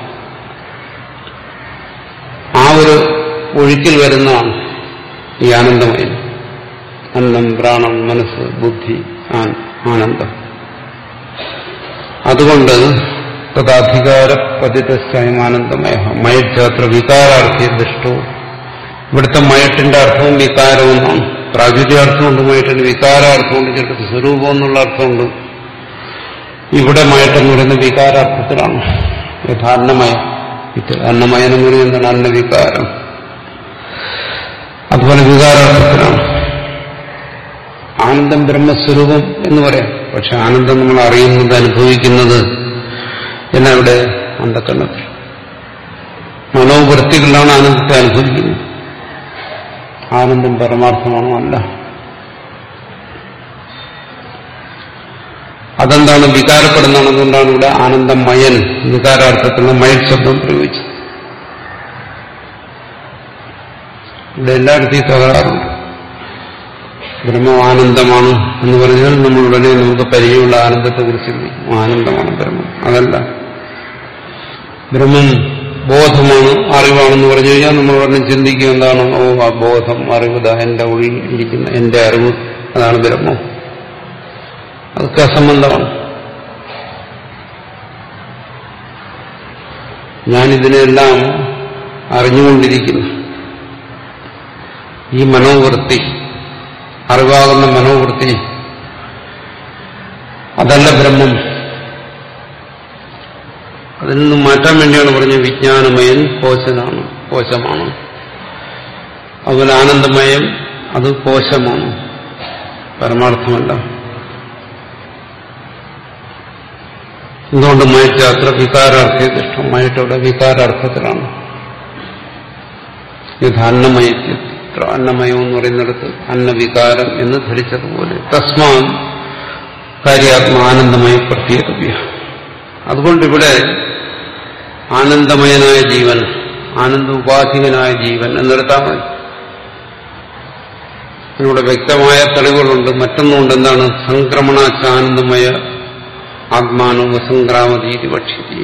ആ ഒരു ഒഴുക്കിൽ വരുന്നതാണ് ഈ ആനന്ദമയം അന്നം പ്രാണം മനസ്സ് ബുദ്ധി ആനന്ദം അതുകൊണ്ട് തദധികാര പതിതസായം ആനന്ദമയ മയച്ചാത്ര വികാരാർത്ഥ്യ ദൃഷ്ടോ ഇവിടുത്തെ മയട്ടിന്റെ അർത്ഥവും വികാരവും എന്നാണ് പ്രാചുര്യാർത്ഥമുണ്ട് മയട്ടിന് വികാരാർത്ഥമുണ്ട് ചിലർക്ക് സ്വരൂപം എന്നുള്ള അർത്ഥമുണ്ട് ഇവിടെ മയട്ടെന്ന് പറയുന്നത് വികാരാർത്ഥത്തിലാണ് യഥാന്നമയം അന്നമയം എന്ന് പറയുന്നത് എന്താണ് അന്നവികാരം അതുപോലെ വികാരാർത്ഥത്തിലാണ് ആനന്ദം ബ്രഹ്മസ്വരൂപം എന്ന് പറയാം പക്ഷെ ആനന്ദം നമ്മൾ അറിയുന്നത് അനുഭവിക്കുന്നത് എന്നാ ഇവിടെ അന്ധക്കണ്ണത്തിൽ മനോവൃത്തികളിലാണ് ആനന്ദത്തെ അനുഭവിക്കുന്നത് ആനന്ദം പരമാർത്ഥമാണോ അല്ല അതെന്താണ് വികാരപ്പെടുന്നതാണ് അതുകൊണ്ടാണ് ഇവിടെ ആനന്ദമയൻ വികാരാർത്ഥത്തിലുള്ള മയൽ ശബ്ദം പ്രയോഗിച്ചത് ഇവിടെ എല്ലായിടത്തും തകരാറുണ്ട് ബ്രഹ്മം ആനന്ദമാണ് എന്ന് പറഞ്ഞാൽ നമ്മൾ ഉടനെ നമുക്ക് പരിചയമുള്ള ആനന്ദത്തെ കുറിച്ച് ആനന്ദമാണ് ബ്രഹ്മം അതല്ല ബ്രഹ്മം ബോധമാണ് അറിവാണെന്ന് പറഞ്ഞു കഴിഞ്ഞാൽ നമ്മൾ ഉടനെ ചിന്തിക്കുക എന്താണ് ഓ ആ ബോധം അറിവ് ദാ എന്റെ ഉള്ളിൽ ഇരിക്കുന്ന എന്റെ അറിവ് അതാണ് ബ്രഹ്മം അതൊക്കെ അസംബന്ധമാണ് ഞാനിതിനെല്ലാം അറിഞ്ഞുകൊണ്ടിരിക്കുന്നു ഈ മനോവൃത്തി അറിവാകുന്ന മനോവൃത്തി അതല്ല ബ്രഹ്മം അതിൽ നിന്നും മാറ്റാൻ വേണ്ടിയാണ് പറഞ്ഞത് വിജ്ഞാനമയൻ കോശനാണ് കോശമാണ് അതുപോലെ ആനന്ദമയം അത് കോശമാണ് പരമാർത്ഥമല്ല എന്തുകൊണ്ട് മയറ്റാത്ര വികാരാർത്ഥ്യദിഷ്ടം മയറ്റവിടെ വികാരാർത്ഥത്തിലാണ് ഇത് അന്നമയത്തിത്ര അന്നമയം എന്ന് പറയുന്നിടത്ത് അന്നവികാരം എന്ന് ധരിച്ചതുപോലെ തസ്മാ കാര്യാത്മാനന്ദമയ പ്രത്യേകവ്യ അതുകൊണ്ട് ഇവിടെ ആനന്ദമയനായ ജീവൻ ആനന്ദ ഉപാധികനായ ജീവൻ എന്നെടുത്താൽ മതി ഇതിലൂടെ വ്യക്തമായ തെളിവുകളുണ്ട് മറ്റൊന്നുകൊണ്ട് എന്താണ് സംക്രമണാച്ചാനന്ദമയ ആത്മാനോ സംക്രാമതീതി ഭക്ഷ്യതി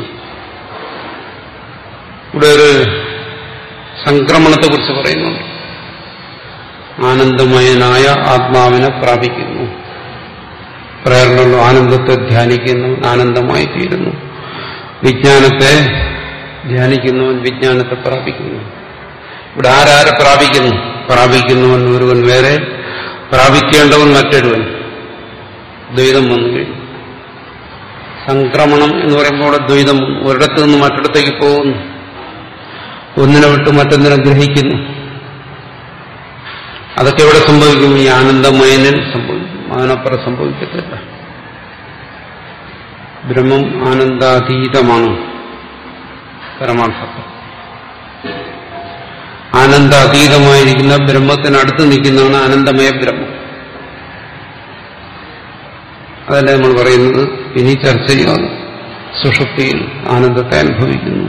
ഇവിടെ ഒരു സംക്രമണത്തെ കുറിച്ച് പറയുന്നുണ്ട് ആനന്ദമയനായ ആത്മാവിനെ പ്രാപിക്കുന്നു പ്രേരണയുള്ള ആനന്ദത്തെ ധ്യാനിക്കുന്നു ആനന്ദമായി തീരുന്നു വിജ്ഞാനത്തെ ധ്യാനിക്കുന്നവൻ വിജ്ഞാനത്തെ പ്രാപിക്കുന്നു ഇവിടെ ആരാരെ പ്രാപിക്കുന്നു പ്രാപിക്കുന്നവൻ ഒരുവൻ വേറെ പ്രാപിക്കേണ്ടവൻ മറ്റൊരുവൻ ദ്വൈതം വന്നു കഴിഞ്ഞു സംക്രമണം എന്ന് പറയുമ്പോൾ അവിടെ ദ്വൈതം ഒരിടത്തു നിന്ന് മറ്റിടത്തേക്ക് പോകുന്നു ഒന്നിനെ വിട്ട് മറ്റൊന്നിനെ ഗ്രഹിക്കുന്നു അതൊക്കെ എവിടെ സംഭവിക്കും ഈ ആനന്ദമയനിൽ സംഭവിക്കും അതിനപ്പുറം സംഭവിക്കത്തില്ല ബ്രഹ്മം ആനന്ദാതീതമാണ് പരമാർത്ഥം ആനന്ദാതീതമായിരിക്കുന്ന ബ്രഹ്മത്തിനടുത്ത് നിൽക്കുന്നതാണ് ആനന്ദമയ ബ്രഹ്മം അതല്ലേ നമ്മൾ പറയുന്നത് ഇനി ചർച്ച ചെയ്യാം സുഷുപ്തിയിൽ ആനന്ദത്തെ അനുഭവിക്കുന്നു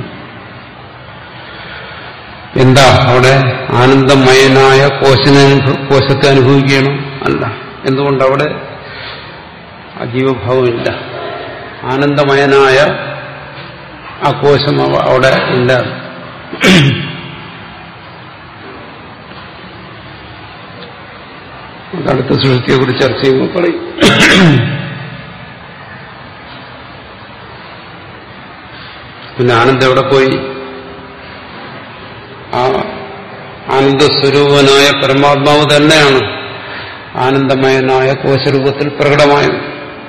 എന്താ അവിടെ ആനന്ദമയനായ കോശനെ കോശത്തെ അനുഭവിക്കണം അല്ല എന്തുകൊണ്ട് അവിടെ അജീവഭാവമില്ല ആനന്ദമയനായ ആ കോശം അവ- അവിടെ ഇല്ല അത് അടുത്ത സൃഷ്ടിയെ കുറിച്ച് ചർച്ച ചെയ്യുമ്പോൾ പറയും പിന്നെ ആനന്ദം എവിടെ പോയി ആ ആനന്ദസ്വരൂപനായ പരമാത്മാവ് തന്നെയാണ് ആനന്ദമയനായ കോശരൂപത്തിൽ പ്രകടമായത്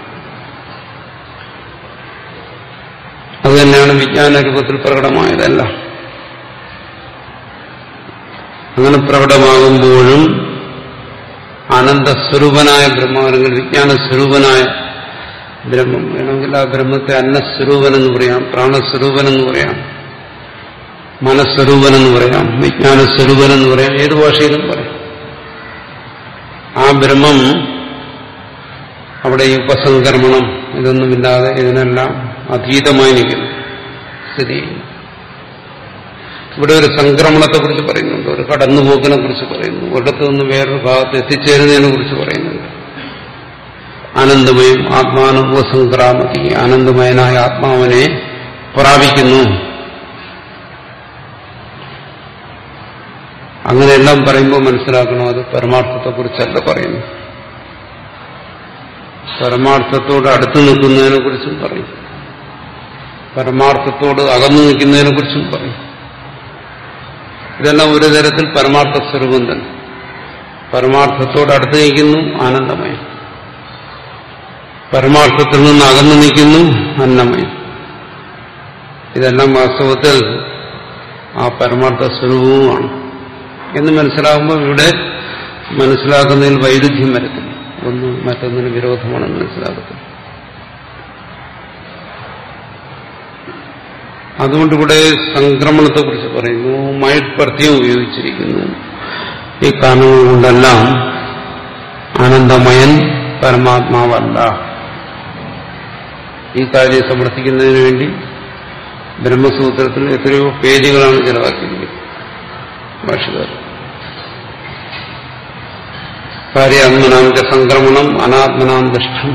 അത് തന്നെയാണ് വിജ്ഞാന രൂപത്തിൽ പ്രകടമായതല്ല അങ്ങനെ പ്രകടമാകുമ്പോഴും ആനന്ദസ്വരൂപനായ ബ്രഹ്മം അല്ലെങ്കിൽ വിജ്ഞാനസ്വരൂപനായ ബ്രഹ്മം വേണമെങ്കിൽ ആ ബ്രഹ്മത്തെ അന്നസ്വരൂപൻ എന്ന് പറയാം പ്രാണസ്വരൂപൻ എന്ന് പറയാം മനസ്വരൂപൻ എന്ന് പറയാം വിജ്ഞാനസ്വരൂപൻ എന്ന് പറയാം ഏത് ഭാഷയിലും പറയാം ആ ബ്രഹ്മം അവിടെ ഈ ഉപസംക്രമണം ഇതൊന്നുമില്ലാതെ ഇതിനെല്ലാം അതീതമായി നിൽക്കുന്നു സ്ഥിതി ചെയ്യുന്നു ഇവിടെ ഒരു സംക്രമണത്തെക്കുറിച്ച് പറയുന്നുണ്ട് ഒരു കടന്നുപോക്കിനെ കുറിച്ച് പറയുന്നു ഒരിടത്തു നിന്ന് വേറൊരു ഭാഗത്ത് എത്തിച്ചേരുന്നതിനെ കുറിച്ച് പറയുന്നുണ്ട് ആനന്ദമയം ആത്മാനുഭവസംക്രാമതി ആനന്ദമയനായ ആത്മാവിനെ പ്രാപിക്കുന്നു അങ്ങനെയെല്ലാം പറയുമ്പോൾ മനസ്സിലാക്കണം അത് പരമാർത്ഥത്തെക്കുറിച്ചല്ല പറയുന്നു പരമാർത്ഥത്തോട് അടുത്ത് നിൽക്കുന്നതിനെ കുറിച്ചും പറയും പരമാർത്ഥത്തോട് അകന്നു നിൽക്കുന്നതിനെ കുറിച്ചും പറയും ഇതെല്ലാം ഒരു തരത്തിൽ പരമാർത്ഥ സ്വരൂപം തന്നെ പരമാർത്ഥത്തോട് അടുത്ത് നിൽക്കുന്നു ആനന്ദമയം പരമാർത്ഥത്തിൽ നിന്ന് അകന്നു നിൽക്കുന്നു അന്നമയം ഇതെല്ലാം വാസ്തവത്തിൽ ആ പരമാർത്ഥ സ്വരൂപവുമാണ് എന്ന് മനസ്സിലാകുമ്പോൾ ഇവിടെ മനസ്സിലാക്കുന്നതിൽ വൈരുദ്ധ്യം വരത്തില്ല ഒന്ന് മറ്റൊന്നിന് വിരോധമാണെന്ന് മനസ്സിലാക്കത്തില്ല അതുകൊണ്ട് ഇവിടെ സംക്രമണത്തെക്കുറിച്ച് പറയുന്നു മൈറ്റ് പ്രത്യം ഉപയോഗിച്ചിരിക്കുന്നു ഈ കാരണങ്ങൾ കൊണ്ടെല്ലാം ആനന്ദമയൻ പരമാത്മാവല്ല ഈ കാര്യം സമർത്ഥിക്കുന്നതിന് വേണ്ടി ബ്രഹ്മസൂത്രത്തിൽ എത്രയോ പേജുകളാണ് ചെലവാക്കിയിരിക്കുന്നത് ഭാഷകാർ കാര്യാത്മനാന്ത സംക്രമണം അനാത്മനാം ദുഷ്ടം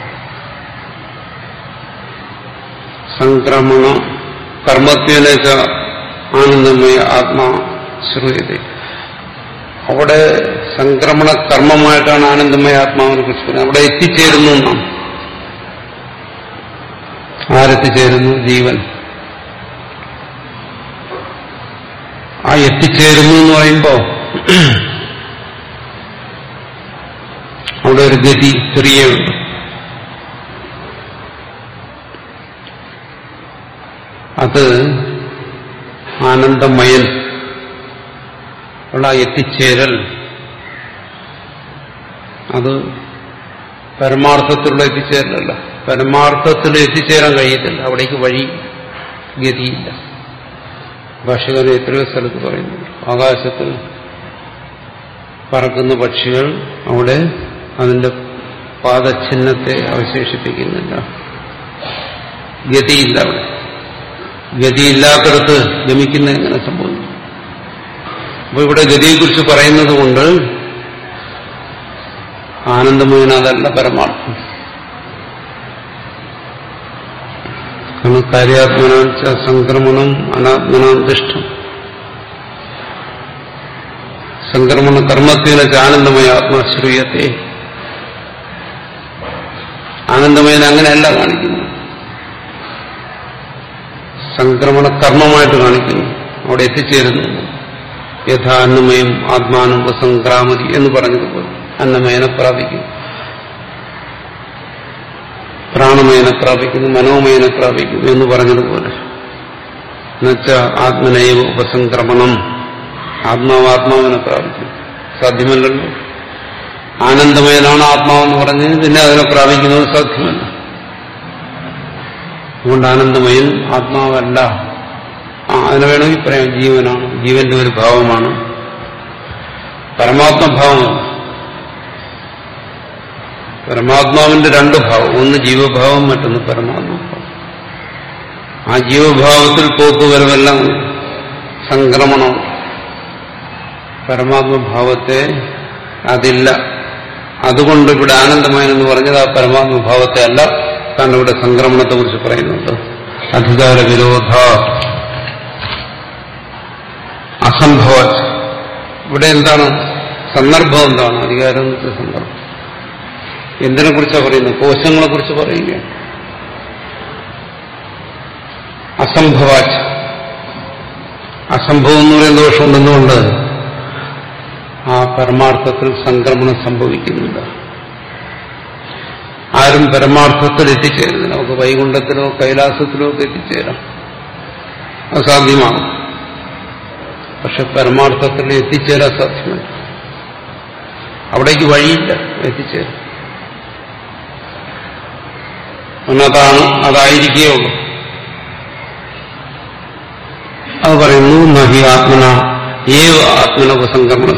സംക്രമണ കർമ്മത്വന ആനന്ദമയ ആത്മാ ശ്രൂയത അവിടെ സംക്രമണ കർമ്മമായിട്ടാണ് ആനന്ദമയ ആത്മാവിനെ കുറിച്ച് പറയുന്നത് അവിടെ എത്തിച്ചേരുന്നു എന്നാണ് ആരെത്തിച്ചേരുന്നു ജീവൻ ആ എത്തിച്ചേരുന്നു എന്ന് പറയുമ്പോ അവിടെ ഒരു ഗതി ക്രിയയുണ്ട് അത് ആനന്ദമയൻ ഉള്ള ആ എത്തിച്ചേരൽ അത് പരമാർത്ഥത്തിലുള്ള എത്തിച്ചേരലല്ല പരമാർത്ഥത്തിൽ എത്തിച്ചേരാൻ കഴിയത്തില്ല അവിടേക്ക് വഴി ഗതിയില്ല ഭാഷകാരൻ എത്രയോ സ്ഥലത്ത് പറയുന്നു ആകാശത്തിൽ പറക്കുന്ന പക്ഷികൾ അവിടെ അതിന്റെ പാദചിഹ്നത്തെ അവശേഷിപ്പിക്കുന്നില്ല ഗതിയില്ല അവിടെ ഗതിയില്ലാത്തടത്ത് ഗമിക്കുന്ന എങ്ങനെ സംഭവിക്കും അപ്പൊ ഇവിടെ ഗതിയെക്കുറിച്ച് പറയുന്നത് കൊണ്ട് ആനന്ദമോഹനതല്ല പരമാർത്ഥം കാരണം കാര്യാത്മനാച്ച സംക്രമണം അനാത്മനാം ദുഷ്ടം സംക്രമണ കർമ്മത്തിനെ ആനന്ദമയ ആത്മാശ്രൂയത്തെ ആനന്ദമയനെ അങ്ങനെയല്ല കാണിക്കുന്നു സംക്രമണ കർമ്മമായിട്ട് കാണിക്കുന്നു അവിടെ എത്തിച്ചേരുന്നു യഥാ അന്നമയം ആത്മാനം സംക്രാമതി എന്ന് പറഞ്ഞതുപോലെ അന്നമയനെ പ്രാപിക്കും പ്രാണമയനെ പ്രാപിക്കുന്നു മനോമയനെ പ്രാപിക്കുന്നു എന്ന് പറഞ്ഞതുപോലെ എന്നുവെച്ചാൽ ആത്മനൈവ ഉപസംക്രമണം ആത്മാവ് ആത്മാവിനെ പ്രാപിക്കും സാധ്യമല്ലല്ലോ ആനന്ദമയനാണ് ആത്മാവെന്ന് പറഞ്ഞ് പിന്നെ അതിനെ പ്രാപിക്കുന്നത് സാധ്യമല്ല അതുകൊണ്ട് ആനന്ദമയൻ ആത്മാവല്ല ആ അതിനെ വേണമെങ്കിൽ പറയാം ജീവനാണ് ജീവന്റെ ഒരു ഭാവമാണ് പരമാത്മഭാവമാണ് പരമാത്മാവിന്റെ രണ്ട് ഭാവം ഒന്ന് ജീവഭാവം മറ്റൊന്ന് പരമാത്മഭാവം ആ ജീവഭാവത്തിൽ പോക്കുവരവെല്ലാം സംക്രമണം പരമാത്മഭാവത്തെ അതില്ല അതുകൊണ്ട് ഇവിടെ ആനന്ദമായെന്ന് പറഞ്ഞത് ആ പരമാത്മഭാവത്തെ അല്ല കാരണം ഇവിടെ സംക്രമണത്തെ കുറിച്ച് പറയുന്നുണ്ട് അധികാര വിരോധ അസംഭവ ഇവിടെ എന്താണ് സന്ദർഭം എന്താണ് അധികാരം എന്ന് വെച്ച സന്ദർഭം എന്തിനെ കുറിച്ചാണ് പറയുന്നത് കോശങ്ങളെ കുറിച്ച് പറയുകയാണ് അസംഭവാച്ച് അസംഭവം എന്ന് പറയുന്ന ദോഷമുണ്ടെന്നുകൊണ്ട് ആ പരമാർത്ഥത്തിൽ സംക്രമണം സംഭവിക്കുന്നില്ല ആരും പരമാർത്ഥത്തിൽ എത്തിച്ചേരുന്നില്ല നമുക്ക് വൈകുണ്ഠത്തിലോ കൈലാസത്തിലോ ഒക്കെ എത്തിച്ചേരാം അത് സാധ്യമാകും പക്ഷെ പരമാർത്ഥത്തിൽ എത്തിച്ചേരാൻ സാധ്യമല്ല അവിടേക്ക് വഴിയില്ല എത്തിച്ചേരും അതാണ് അതായിരിക്കുകയുള്ളൂ അത് പറയുന്നു നഹി ആത്മന ഏവ ആത്മനോപസംക്രമണ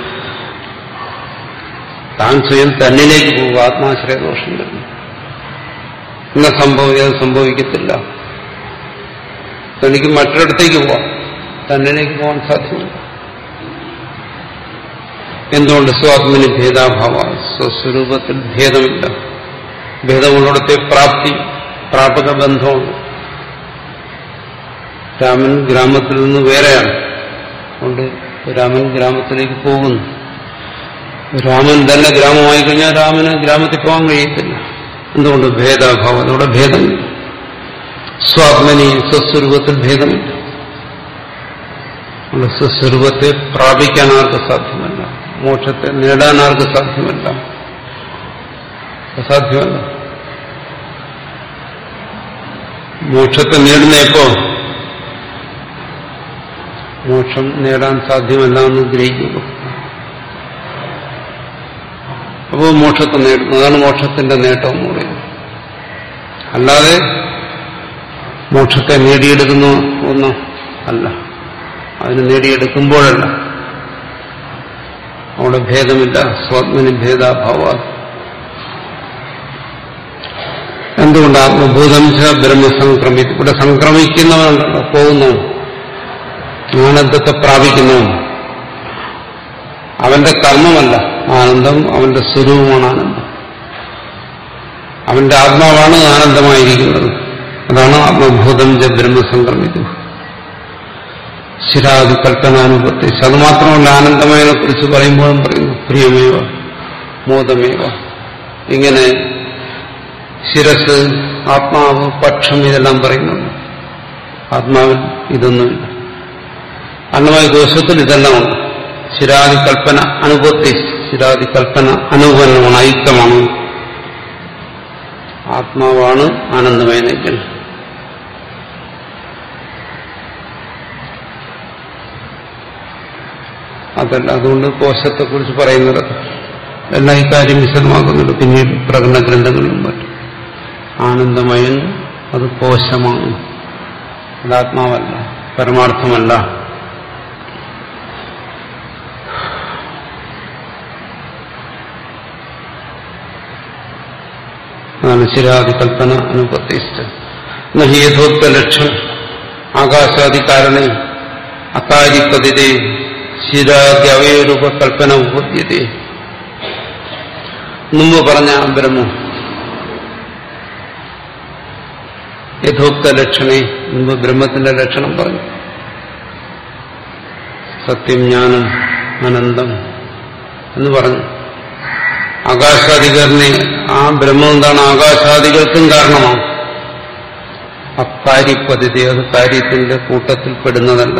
താൻ സ്വയം തന്നിലേക്ക് പോകുക ആത്മാശ്രയദോഷം വരുന്നു ഇന്ന സംഭവം അത് സംഭവിക്കത്തില്ല തനിക്ക് മറ്റൊരിടത്തേക്ക് പോവാം തന്നിലേക്ക് പോകാൻ സാധ്യമല്ല എന്തുകൊണ്ട് സ്വാത്മന് ഭേദാഭാവ സ്വസ്വരൂപത്തിൽ ഭേദമില്ല ഭേദമുള്ളിടത്തെ പ്രാപ്തി പ്രാപക ബന്ധമുണ്ട് രാമൻ ഗ്രാമത്തിൽ നിന്ന് വേറെയാണ് അതുകൊണ്ട് രാമൻ ഗ്രാമത്തിലേക്ക് പോകുന്നു രാമൻ തന്നെ ഗ്രാമമായി കഴിഞ്ഞാൽ രാമന് ഗ്രാമത്തിൽ പോകാൻ കഴിയത്തില്ല എന്തുകൊണ്ട് ഭേദാഭാവം അതോടെ ഭേദമില്ല സ്വാത്മനി സ്വസ്വരൂപത്തിൽ ഭേദമില്ല അതുകൊണ്ട് സ്വസ്വരൂപത്തെ പ്രാപിക്കാൻ ആർക്ക് സാധ്യമല്ല മോക്ഷത്തെ നേടാൻ ആർക്ക് സാധ്യമല്ല അസാധ്യമല്ല മോക്ഷത്തെ നേടുന്ന എപ്പോ മോക്ഷം നേടാൻ സാധ്യമല്ല എന്ന് ഗ്രഹിക്കുന്നു അപ്പോൾ മോക്ഷത്തെ നേടുന്നു അതാണ് മോക്ഷത്തിന്റെ നേട്ടം എന്ന് പറയുന്നത് അല്ലാതെ മോക്ഷത്തെ നേടിയെടുക്കുന്ന ഒന്ന് അല്ല അതിന് നേടിയെടുക്കുമ്പോഴല്ല അവിടെ ഭേദമില്ല സ്വാത്മന് ഭേദാഭാവ എന്തുകൊണ്ട് ആത്മഭൂതം ച ബ്രഹ്മസംക്രമി ഇവിടെ സംക്രമിക്കുന്നവനുണ്ടല്ലോ പോകുന്നവൻ ആനന്ദത്തെ പ്രാപിക്കുന്നവൻ അവന്റെ കർമ്മമല്ല ആനന്ദം അവന്റെ സ്വരൂപമാണ് ആനന്ദം അവന്റെ ആത്മാവാണ് ആനന്ദമായിരിക്കുന്നത് അതാണ് ആത്മഭൂതം ച ബ്രഹ്മസംക്രമിതു ശിരാദി കൽപ്പനാനുപത്തി അത് മാത്രമല്ല ആനന്ദമയനെ കുറിച്ച് പറയുമ്പോഴും പറയുന്നു പ്രിയമേവ മോദമേവ ഇങ്ങനെ ശിരസ് ആത്മാവ് പക്ഷം ഇതെല്ലാം പറയുന്നുണ്ട് ആത്മാവിൽ ഇതൊന്നുമില്ല അന്നമായ ദോഷത്തിൽ ഇതെല്ലാം ഉണ്ട് ശിരാദി കൽപ്പന അനുപത്തി ശിരാദി കൽപ്പന അനുപന്നമാണ് അയുക്തമാണ് ആത്മാവാണ് ആനന്ദമയനെങ്കിൽ അതല്ല അതുകൊണ്ട് കോശത്തെക്കുറിച്ച് പറയുന്നത് എല്ലാം ഇക്കാര്യം വിശദമാക്കുന്നുണ്ട് പിന്നീട് പ്രകടന ഗ്രന്ഥങ്ങളിലും മറ്റും ആനന്ദമയൻ അത് കോശമാണ് അത് ആത്മാവല്ല പരമാർത്ഥമല്ല അതാണ് ശിരാദി കൽപ്പന അനുപത്തിഷ്ഠ നഹി യഥോക്ത ലക്ഷണം ആകാശാദി കാരണേ അകാരിപ്പതിരെ ശിരാദി അവയവരൂപ കൽപ്പന ഉപദ്ധ്യത മുമ്പ് പറഞ്ഞ ബ്രഹ്മം യഥോക്ത ലക്ഷണേ മുമ്പ് ബ്രഹ്മത്തിന്റെ ലക്ഷണം പറഞ്ഞു സത്യം ജ്ഞാനം അനന്തം എന്ന് പറഞ്ഞു ആകാശാദികരനെ ആ ബ്രഹ്മം എന്താണ് ആകാശാദികൾക്കും കാരണമാണ് അക്കാര്യപദ്ധതി അത് കാര്യത്തിന്റെ കൂട്ടത്തിൽ പെടുന്നതല്ല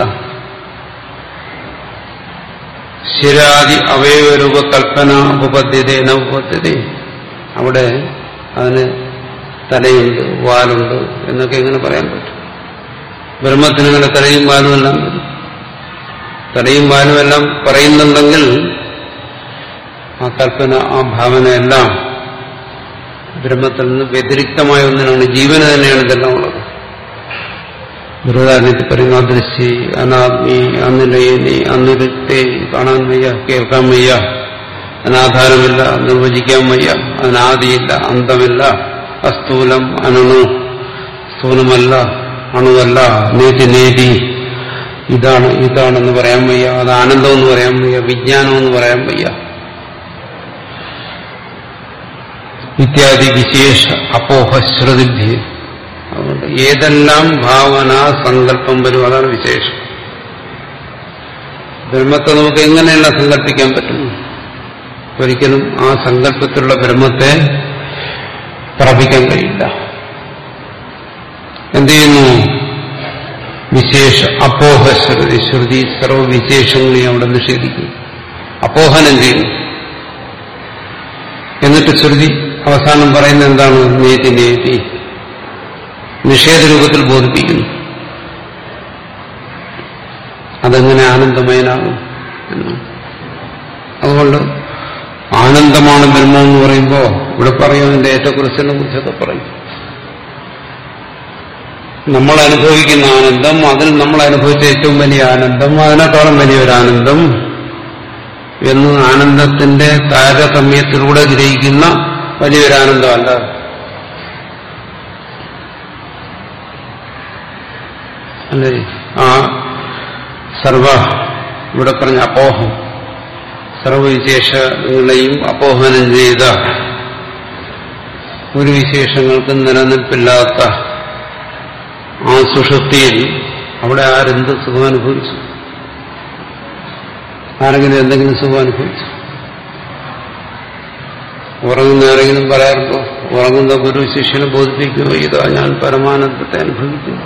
ശിരാദി അവയവരൂപ കൽപ്പന ഉപപദ്ധ്യത നവപദ്ധ്യത അവിടെ അതിന് തലയുണ്ട് വാലുണ്ട് എന്നൊക്കെ എങ്ങനെ പറയാൻ പറ്റും ബ്രഹ്മത്തിന് ഇങ്ങനെ തലയും വാലും എല്ലാം വരും തലയും വാലും എല്ലാം പറയുന്നുണ്ടെങ്കിൽ ആ കൽപ്പന ആ ഭാവനയെല്ലാം ബ്രഹ്മത്തിൽ നിന്ന് വ്യതിരിക്തമായ ഒന്നിനാണ് ജീവന് തന്നെയാണ് ഇതെല്ലാം ഉള്ളത് ബൃഹദാരണ്യത്തിൽ പറയുന്ന അദൃശ്യ അനാത്മി അനിലയനി അനിരുക്തി കാണാൻ വയ്യ കേൾക്കാൻ വയ്യ അതിനാധാരമില്ല നിർവചിക്കാൻ വയ്യ അതിനാദിയില്ല അന്തമില്ല അസ്ഥൂലം അണു സ്ഥൂലമല്ല അണുവല്ല നീതി നീതി ഇതാണ് ഇതാണെന്ന് പറയാൻ വയ്യ അത് ആനന്ദമെന്ന് പറയാൻ വയ്യ വിജ്ഞാനമെന്ന് പറയാൻ വയ്യ ഇത്യാദി വിശേഷ അപോഹശ്രുതിഭ്യ അതുകൊണ്ട് ഏതെല്ലാം ഭാവന സങ്കല്പം വരും അതാണ് വിശേഷം ബ്രഹ്മത്തെ നമുക്ക് എങ്ങനെയെല്ലാം സങ്കല്പിക്കാൻ പറ്റും ഒരിക്കലും ആ സങ്കല്പത്തിലുള്ള ബ്രഹ്മത്തെ പ്രാപിക്കാൻ കഴിയില്ല എന്ത് ചെയ്യുന്നു വിശേഷ അപോഹശ്രുതി ശ്രുതി സർവവിശേഷങ്ങളെയും അവിടെ നിഷേധിക്കും അപോഹനം ചെയ്യുന്നു എന്നിട്ട് ശ്രുതി അവസാനം പറയുന്നത് എന്താണ് നേതി നേതി നിഷേധരൂപത്തിൽ ബോധിപ്പിക്കുന്നു അതെങ്ങനെ ആനന്ദമയനാകും എന്ന് അതുകൊണ്ട് ആനന്ദമാണ് ബ്രഹ്മം എന്ന് പറയുമ്പോൾ ഇവിടെ പറയും അതിന്റെ ഏറ്റക്കുറിച്ചിനെ കുറിച്ചൊക്കെ പറയും നമ്മൾ അനുഭവിക്കുന്ന ആനന്ദം അതിൽ നമ്മൾ അനുഭവിച്ച ഏറ്റവും വലിയ ആനന്ദം അതിനേക്കാളും വലിയൊരു ആനന്ദം എന്ന് ആനന്ദത്തിന്റെ താരതമ്യത്തിലൂടെ ഗ്രഹിക്കുന്ന വലിയൊരു ആനന്ദമല്ല അല്ലേ ആ സർവ ഇവിടെ പറഞ്ഞ അപോഹം സർവവിശേഷങ്ങളെയും അപോഹനം ചെയ്ത ഒരു വിശേഷങ്ങൾക്കും നിലനിൽപ്പില്ലാത്ത ആ സുഷുപ്തിയിൽ അവിടെ ആരെന്ത് സുഖം അനുഭവിച്ചു ആരെങ്കിലും എന്തെങ്കിലും സുഖം അനുഭവിച്ചു ഉറങ്ങുന്ന ആരെങ്കിലും പറയാറുണ്ടോ ഉറങ്ങുന്ന ഗുരു ശിഷ്യനെ ബോധിപ്പിക്കുമോ ഇതാ ഞാൻ പരമാനന്ദത്തെ അനുഭവിക്കുന്നു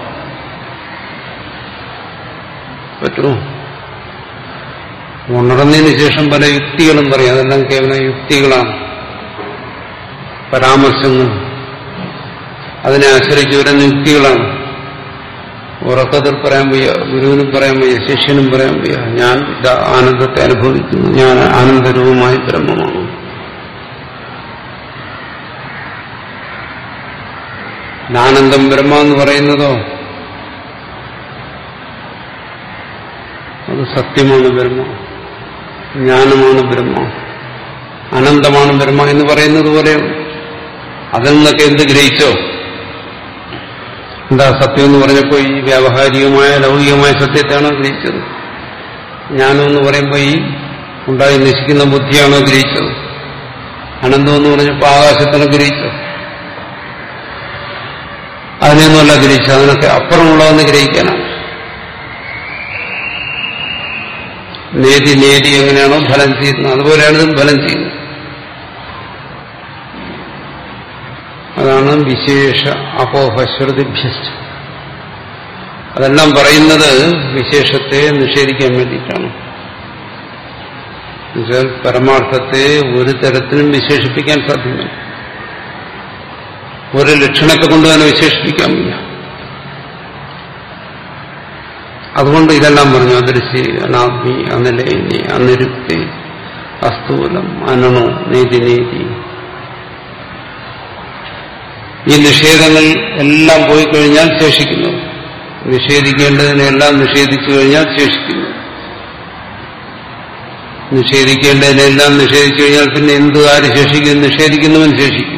പറ്റുമോ ഉണർന്നതിന് ശേഷം പല യുക്തികളും പറയും അതെല്ലാം കേവലം യുക്തികളാണ് പരാമർശങ്ങൾ അതിനെ ആശ്രയിച്ച് വരുന്ന യുക്തികളാണ് ഉറക്കത്തിൽ പറയാൻ വയ്യ ഗുരുവിനും പറയാൻ വയ്യ ശിഷ്യനും പറയാൻ വയ്യ ഞാൻ ഇതാ ആനന്ദത്തെ അനുഭവിക്കുന്നു ഞാൻ ആനന്ദരൂപമായി ബ്രഹ്മമാണ് ആനന്ദം ബ്രഹ്മ എന്ന് പറയുന്നതോ അത് സത്യമാണ് ബ്രഹ്മ ജ്ഞാനമാണ് ബ്രഹ്മ അനന്തമാണ് ബ്രഹ്മ എന്ന് പറയുന്നത് പോലെ അതിൽ നിന്നൊക്കെ എന്ത് ഗ്രഹിച്ചോ എന്താ സത്യം എന്ന് പറഞ്ഞപ്പോൾ ഈ വ്യാവഹാരികമായ ലൗകികമായ സത്യത്തെയാണോ ഗ്രഹിച്ചത് ജ്ഞാനം എന്ന് പറയുമ്പോൾ ഈ ഉണ്ടായി നശിക്കുന്ന ബുദ്ധിയാണോ ഗ്രഹിച്ചത് അനന്തം എന്ന് പറഞ്ഞപ്പോൾ ആകാശത്തിനെ ഗ്രഹിച്ചോ അതിനെയൊന്നുമല്ല ഗ്രഹിച്ചത് അതിനൊക്കെ അപ്പുറമുള്ളതെന്ന് ഗ്രഹിക്കാനാണ് നേതി നേതി എങ്ങനെയാണോ ഫലം ചെയ്യുന്നത് അതുപോലെയാണ് ഇതും ഫലം ചെയ്യുന്നത് അതാണ് വിശേഷ അപോഹശ്രുതിഭ്യസ്ത അതെല്ലാം പറയുന്നത് വിശേഷത്തെ നിഷേധിക്കാൻ വേണ്ടിയിട്ടാണ് എന്നുവെച്ചാൽ പരമാർത്ഥത്തെ ഒരു തരത്തിലും വിശേഷിപ്പിക്കാൻ സാധ്യമല്ല ഒരു ലക്ഷണത്തെ കൊണ്ട് തന്നെ വിശേഷിപ്പിക്കാൻ വയ്യ അതുകൊണ്ട് ഇതെല്ലാം പറഞ്ഞു അദൃശ്യ അനാത്മി അനിലയിനി അനിരുക്തി അസ്ഥൂലം അനണു നീതി നീതി ഈ നിഷേധങ്ങൾ എല്ലാം പോയി കഴിഞ്ഞാൽ ശേഷിക്കുന്നു നിഷേധിക്കേണ്ടതിനെല്ലാം നിഷേധിച്ചു കഴിഞ്ഞാൽ ശേഷിക്കുന്നു നിഷേധിക്കേണ്ടതിനെല്ലാം നിഷേധിച്ചു കഴിഞ്ഞാൽ പിന്നെ എന്ത് ആര് ശേഷിക്കും നിഷേധിക്കുന്നവൻ ശേഷിക്കും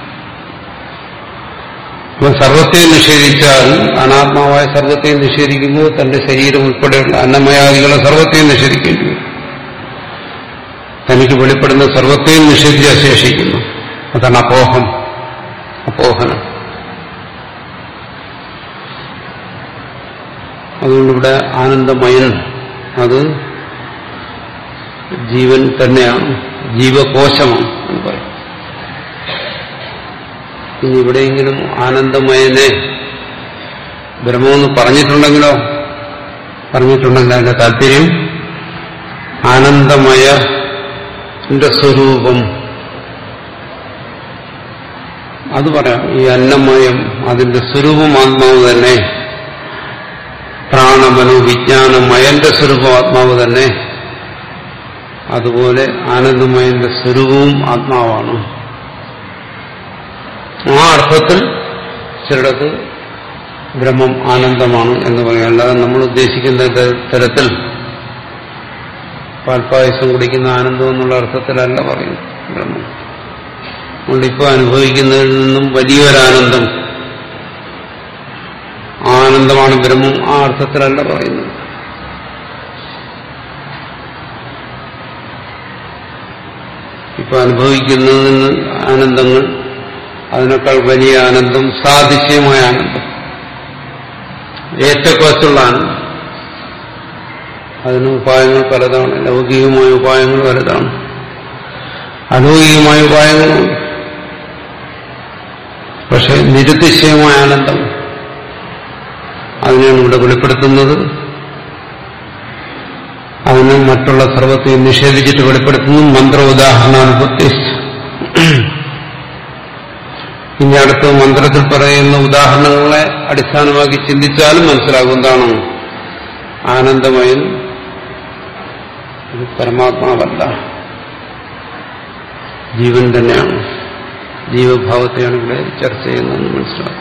ഇപ്പം സർവത്തെ നിഷേധിച്ചാൽ അനാത്മാവായ സർവത്തെ നിഷേധിക്കുമ്പോൾ തന്റെ ശരീരം ഉൾപ്പെടെയുള്ള അന്നമയാദികളെ സർവത്തെയും നിഷേധിക്കേണ്ടി വരും തനിക്ക് വെളിപ്പെടുന്ന സർവത്തെയും നിഷേധിച്ച് ശേഷിക്കുന്നു അതാണ് അപോഹം അപോഹനം അതുകൊണ്ടിവിടെ ആനന്ദമയൻ അത് ജീവൻ തന്നെയാണ് ജീവകോശമാണ് എന്ന് പറയും ഇനി എവിടെയെങ്കിലും ആനന്ദമയനെ ബ്രഹ്മമെന്ന് പറഞ്ഞിട്ടുണ്ടെങ്കിലോ പറഞ്ഞിട്ടുണ്ടെങ്കിൽ അതിന്റെ താല്പര്യം ആനന്ദമയ സ്വരൂപം അത് പറയാം ഈ അന്നമയം അതിന്റെ സ്വരൂപം ആത്മാവ് തന്നെ പ്രാണമനോ വിജ്ഞാനമയന്റെ സ്വരൂപം ആത്മാവ് തന്നെ അതുപോലെ ആനന്ദമയന്റെ സ്വരൂപവും ആത്മാവാണ് ആ അർത്ഥത്തിൽ ചിലടത്ത് ബ്രഹ്മം ആനന്ദമാണ് എന്ന് പറയാം അല്ലാതെ നമ്മൾ ഉദ്ദേശിക്കുന്ന തരത്തിൽ പാൽപ്പായസം കുടിക്കുന്ന ആനന്ദം എന്നുള്ള അർത്ഥത്തിലല്ല പറയുന്നത് ബ്രഹ്മം അതുകൊണ്ട് ഇപ്പോൾ അനുഭവിക്കുന്നതിൽ നിന്നും വലിയൊരാനന്ദം ആ ആനന്ദമാണ് ബ്രഹ്മം ആ അർത്ഥത്തിലല്ല പറയുന്നത് ഇപ്പൊ അനുഭവിക്കുന്നതിന് ആനന്ദങ്ങൾ അതിനേക്കാൾ വലിയ ആനന്ദം സാദൃശ്യമായ ആനന്ദം ഏറ്റക്കുറച്ചുള്ള ആനന്ദം അതിന് ഉപായങ്ങൾ പലതാണ് ലൗകികമായ ഉപായങ്ങൾ പലതാണ് അലൗകികമായ ഉപായങ്ങളുണ്ട് പക്ഷെ നിരുതിശയമായ ആനന്ദം അതിനെയാണ് ഇവിടെ വെളിപ്പെടുത്തുന്നത് അതിന് മറ്റുള്ള സർവത്തെയും നിഷേധിച്ചിട്ട് വെളിപ്പെടുത്തുന്നു മന്ത്ര ഉദാഹരണാനുപത്തിച്ച് ഇനി അടുത്ത മന്ത്രത്തിൽ പറയുന്ന ഉദാഹരണങ്ങളെ അടിസ്ഥാനമാക്കി ചിന്തിച്ചാലും മനസ്സിലാകും എന്താണ് ആനന്ദമയം ഇത് പരമാത്മാവല്ല ജീവൻ തന്നെയാണ് ജീവഭാവത്തെയാണ് ഇവിടെ ചർച്ച ചെയ്യുന്നതെന്ന് മനസ്സിലാക്കും